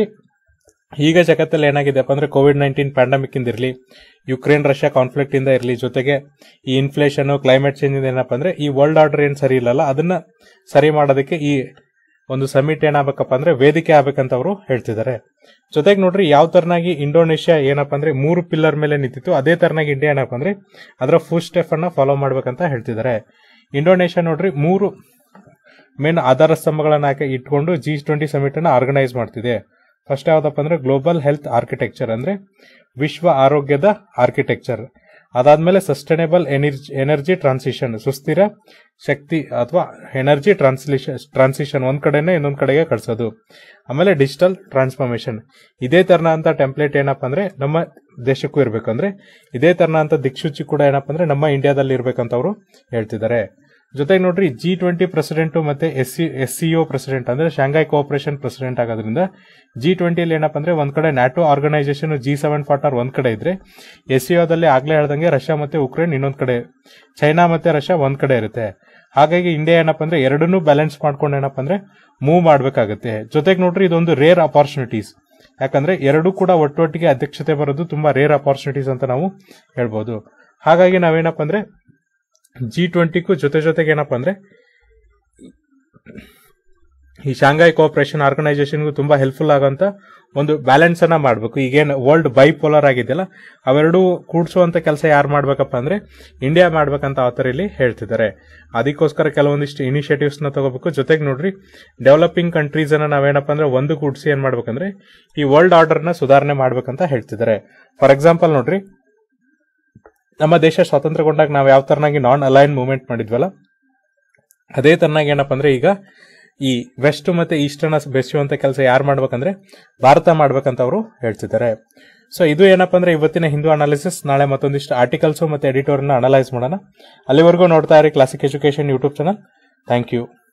ಈಗ ಜಗತ್ತಲ್ಲಿ ಏನಾಗಿದೆಪ್ಪ ಅಂದ್ರೆ ಕೋವಿಡ್ ನೈನ್ಟೀನ್ ಪ್ಯಾಂಡಮಿಕ್ ಇಂದ ಇರಲಿ ಯುಕ್ರೇನ್ ರಷ್ಯಾ ಕಾನ್ಫ್ಲಿಕ್ಟ್ ಇಂದ ಇರಲಿ ಜೊತೆಗೆ ಈ ಇನ್ಫ್ಲೇಷನ್ ಕ್ಲೈಮೇಟ್ ಚೇಂಜ್ ಇಂದ ಏನಪ್ಪ ಅಂದ್ರೆ ಈ ವರ್ಲ್ಡ್ ಆರ್ಡರ್ ಏನ್ ಸರಿ ಇಲ್ಲಲ್ಲ ಅದನ್ನ ಸರಿ ಮಾಡೋದಕ್ಕೆ ಈ ಒಂದು ಸಮಿಟ್ ಏನಾಗಬೇಕಪ್ಪ ಅಂದ್ರೆ ವೇದಿಕೆ ಆಗ್ಬೇಕಂತ ಅವರು ಹೇಳ್ತಿದ್ದಾರೆ ಜೊತೆಗೆ ನೋಡ್ರಿ ಯಾವ ತರನಾಗಿ ಇಂಡೋನೇಷ್ಯಾ ಏನಪ್ಪ ಅಂದ್ರೆ ಮೂರು ಪಿಲ್ಲರ್ ಮೇಲೆ ನಿಂತಿತ್ತು ಅದೇ ತರನಾಗಿ ಇಂಡಿಯಾ ಏನಪ್ಪ ಅಂದ್ರೆ ಅದರ ಫುಲ್ ಸ್ಟೆಪ್ ಅನ್ನ ಫಾಲೋ ಮಾಡ್ಬೇಕಂತ ಹೇಳ್ತಿದ್ದಾರೆ ಇಂಡೋನೇಷ್ಯಾ ನೋಡ್ರಿ ಮೂರು ಮೇನ್ ಆಧಾರ ಸ್ತಂಭಗಳನ್ನ ಹಾಕಿ ಇಟ್ಕೊಂಡು ಜಿ ಟ್ವೆಂಟಿ ಸಮಿಟ್ ಅನ್ನ ಆರ್ಗನೈಸ್ ಮಾಡ್ತಿದೆ ಫಸ್ಟ್ ಯಾವ್ದಪ್ಪ ಅಂದ್ರೆ ಗ್ಲೋಬಲ್ ಹೆಲ್ತ್ ಆರ್ಕಿಟೆಕ್ಚರ್ ಅಂದ್ರೆ ವಿಶ್ವ ಆರೋಗ್ಯದ ಆರ್ಕಿಟೆಕ್ಚರ್ ಅದಾದ್ಮೇಲೆ ಸಸ್ಟೈನೇಬಲ್ ಎನರ್ಜಿ ಎನರ್ಜಿ ಟ್ರಾನ್ಸಿಷನ್ ಸುಸ್ಥಿರ ಶಕ್ತಿ ಅಥವಾ ಎನರ್ಜಿ ಟ್ರಾನ್ಸ್ಲೇಷನ್ ಟ್ರಾನ್ಸಿಷನ್ ಒಂದ್ ಕಡೆನೆ ಇನ್ನೊಂದ್ ಕಡೆಗೆ ಕಳ್ಸೋದು ಆಮೇಲೆ ಡಿಜಿಟಲ್ ಟ್ರಾನ್ಸ್ಫಾರ್ಮೇಶನ್ ಇದೇ ತರನ ಅಂತ ಟೆಂಪ್ಲೇಟ್ ಏನಪ್ಪ ಅಂದ್ರೆ ನಮ್ಮ ದೇಶಕ್ಕೂ ಇರ್ಬೇಕಂದ್ರೆ ಇದೇ ತರನ ಅಂತ ದಿಕ್ಸೂಚಿ ಕೂಡ ಏನಪ್ಪ ಅಂದ್ರೆ ನಮ್ಮ ಇಂಡಿಯಾದಲ್ಲಿ ಇರ್ಬೇಕಂತ ಅವರು ಹೇಳ್ತಿದ್ದಾರೆ ಜೊತೆಗೆ ನೋಡ್ರಿ ಜಿ ಟ್ವೆಂಟಿ ಪ್ರೆಸಿಡೆಂಟ್ ಮತ್ತೆ S C S C O president ಅಂದ್ರೆ ಶಾಂಘೈ ಕೋಆಪರೇಷನ್ ಪ್ರೆಸಿಡೆಂಟ್ ಆಗೋದ್ರಿಂದ ಜಿ ಟ್ವೆಂಟಿಯಲ್ಲಿ ಏನಪ್ಪ ಅಂದ್ರೆ ಒಂದ್ ಕಡೆ NATO organisation G seven partner ಒಂದ್ ಕಡೆ ಇದ್ರೆ ಎಸ್ ಸಿಒದಲ್ಲಿ ಆಗ್ಲೇ ಹೇಳ್ದಂಗೆ ರಷ್ಯಾ ಮತ್ತೆ ಉಕ್ರೇನ್ ಇನ್ನೊಂದ್ ಕಡೆ ಚೈನಾ ಮತ್ತೆ ರಷ್ಯಾ ಒಂದ್ ಕಡೆ ಇರುತ್ತೆ ಹಾಗಾಗಿ ಇಂಡಿಯಾ ಏನಪ್ಪ ಅಂದ್ರೆ ಎರಡನ್ನೂ ಬ್ಯಾಲೆನ್ಸ್ ಮಾಡ್ಕೊಂಡು ಏನಪ್ಪ ಅಂದ್ರೆ ಮೂವ್ ಮಾಡ್ಬೇಕಾಗುತ್ತೆ ಜೊತೆಗೆ ನೋಡ್ರಿ ಇದೊಂದು ರೇರ್ ಅಪಾರ್ಚುನಿಟೀಸ್ ಯಾಕಂದ್ರೆ ಎರಡೂ ಕೂಡ ಒಟ್ಟೊಟ್ಟಿಗೆ ಅಧ್ಯಕ್ಷತೆ ಬರೋದು ತುಂಬಾ ರೇರ್ ಅಪಾರ್ಚುನಿಟೀಸ್ ಅಂತ ನಾವು ಹೇಳ್ಬೋದು ಹಾಗಾಗಿ ನಾವೇನಪ್ಪ ಅಂದ್ರೆ ಜಿ ಟ್ವೆಂಟಿಗೂ ಜೊತೆ ಜೊತೆಗೆ ಏನಪ್ಪ ಅಂದ್ರೆ ಈ ಶಾಂಘೈ ಕೋಆಪರೇಷನ್ ಆರ್ಗನೈಸೇಷನ್ಗೂ ತುಂಬಾ ಹೆಲ್ಪ್ಫುಲ್ ಆಗೋಂತ ಒಂದು ಬ್ಯಾಲೆನ್ಸ್ ಅನ್ನ ಮಾಡಬೇಕು ಈಗೇನು ವರ್ಲ್ಡ್ ಬೈಪೋಲರ್ ಆಗಿದೆಯಲ್ಲ ಅವೆರಡೂ ಕೂಡಿಸುವಂತ ಕೆಲಸ ಯಾರು ಮಾಡ್ಬೇಕಪ್ಪ ಅಂದ್ರೆ ಇಂಡಿಯಾ ಮಾಡ್ಬೇಕಂತ ಆತರ ಇಲ್ಲಿ ಹೇಳ್ತಿದ್ದಾರೆ ಅದಕ್ಕೋಸ್ಕರ ಕೆಲವೊಂದಿಷ್ಟು ಇನಿಷಿಯೇಟಿವ್ಸ್ ನ ತಗೋಬೇಕು ಜೊತೆಗೆ ನೋಡ್ರಿ ಡೆವಲಪಿಂಗ್ ಕಂಟ್ರೀಸ್ ಅನ್ನ ನಾವೇನಪ್ಪ ಅಂದ್ರೆ ಒಂದು ಕೂಡಿಸಿ ಏನ್ ಮಾಡ್ಬೇಕಂದ್ರೆ ಈ ವರ್ಲ್ಡ್ ಆರ್ಡರ್ ನ ಸುಧಾರಣೆ ಮಾಡ್ಬೇಕಂತ ಹೇಳ್ತಿದ್ದಾರೆ ಫಾರ್ ಎಕ್ಸಾಂಪಲ್ ನೋಡ್ರಿ ನಮ್ಮ ದೇಶ ಸ್ವಾತಂತ್ರ್ಯಗೊಂಡಾಗ ನಾವು ಯಾವ ತರನಾಗಿ ನಾನ್ ಅಲೈನ್ ಮೂವ್ಮೆಂಟ್ ಮಾಡಿದ್ವಲ್ಲ ಅದೇ ತರನಾಗಿ ಏನಪ್ಪ ಅಂದ್ರೆ ಈಗ ಈ ವೆಸ್ಟ್ ಮತ್ತೆ ಈಸ್ಟರ್ನ ಬೆಸೆಯುವಂತ ಕೆಲಸ ಯಾರು ಮಾಡ್ಬೇಕಂದ್ರೆ ಭಾರತ ಮಾಡ್ಬೇಕಂತ ಅವರು ಹೇಳ್ತಿದ್ದಾರೆ ಸೊ ಇದು ಏನಪ್ಪ ಅಂದ್ರೆ ಇವತ್ತಿನ ಹಿಂದೂ ಅನಾಲಿಸಿಸ್ ನಾಳೆ ಮತ್ತೊಂದಿಷ್ಟು ಆರ್ಟಿಕಲ್ಸ್ ಮತ್ತೆ ಎಡಿಟೋರ್ನ ಅನಲೈಸ್ ಮಾಡೋಣ ಅಲ್ಲಿವರೆಗೂ ನೋಡ್ತಾ ಇರಿ classic education YouTube channel thank you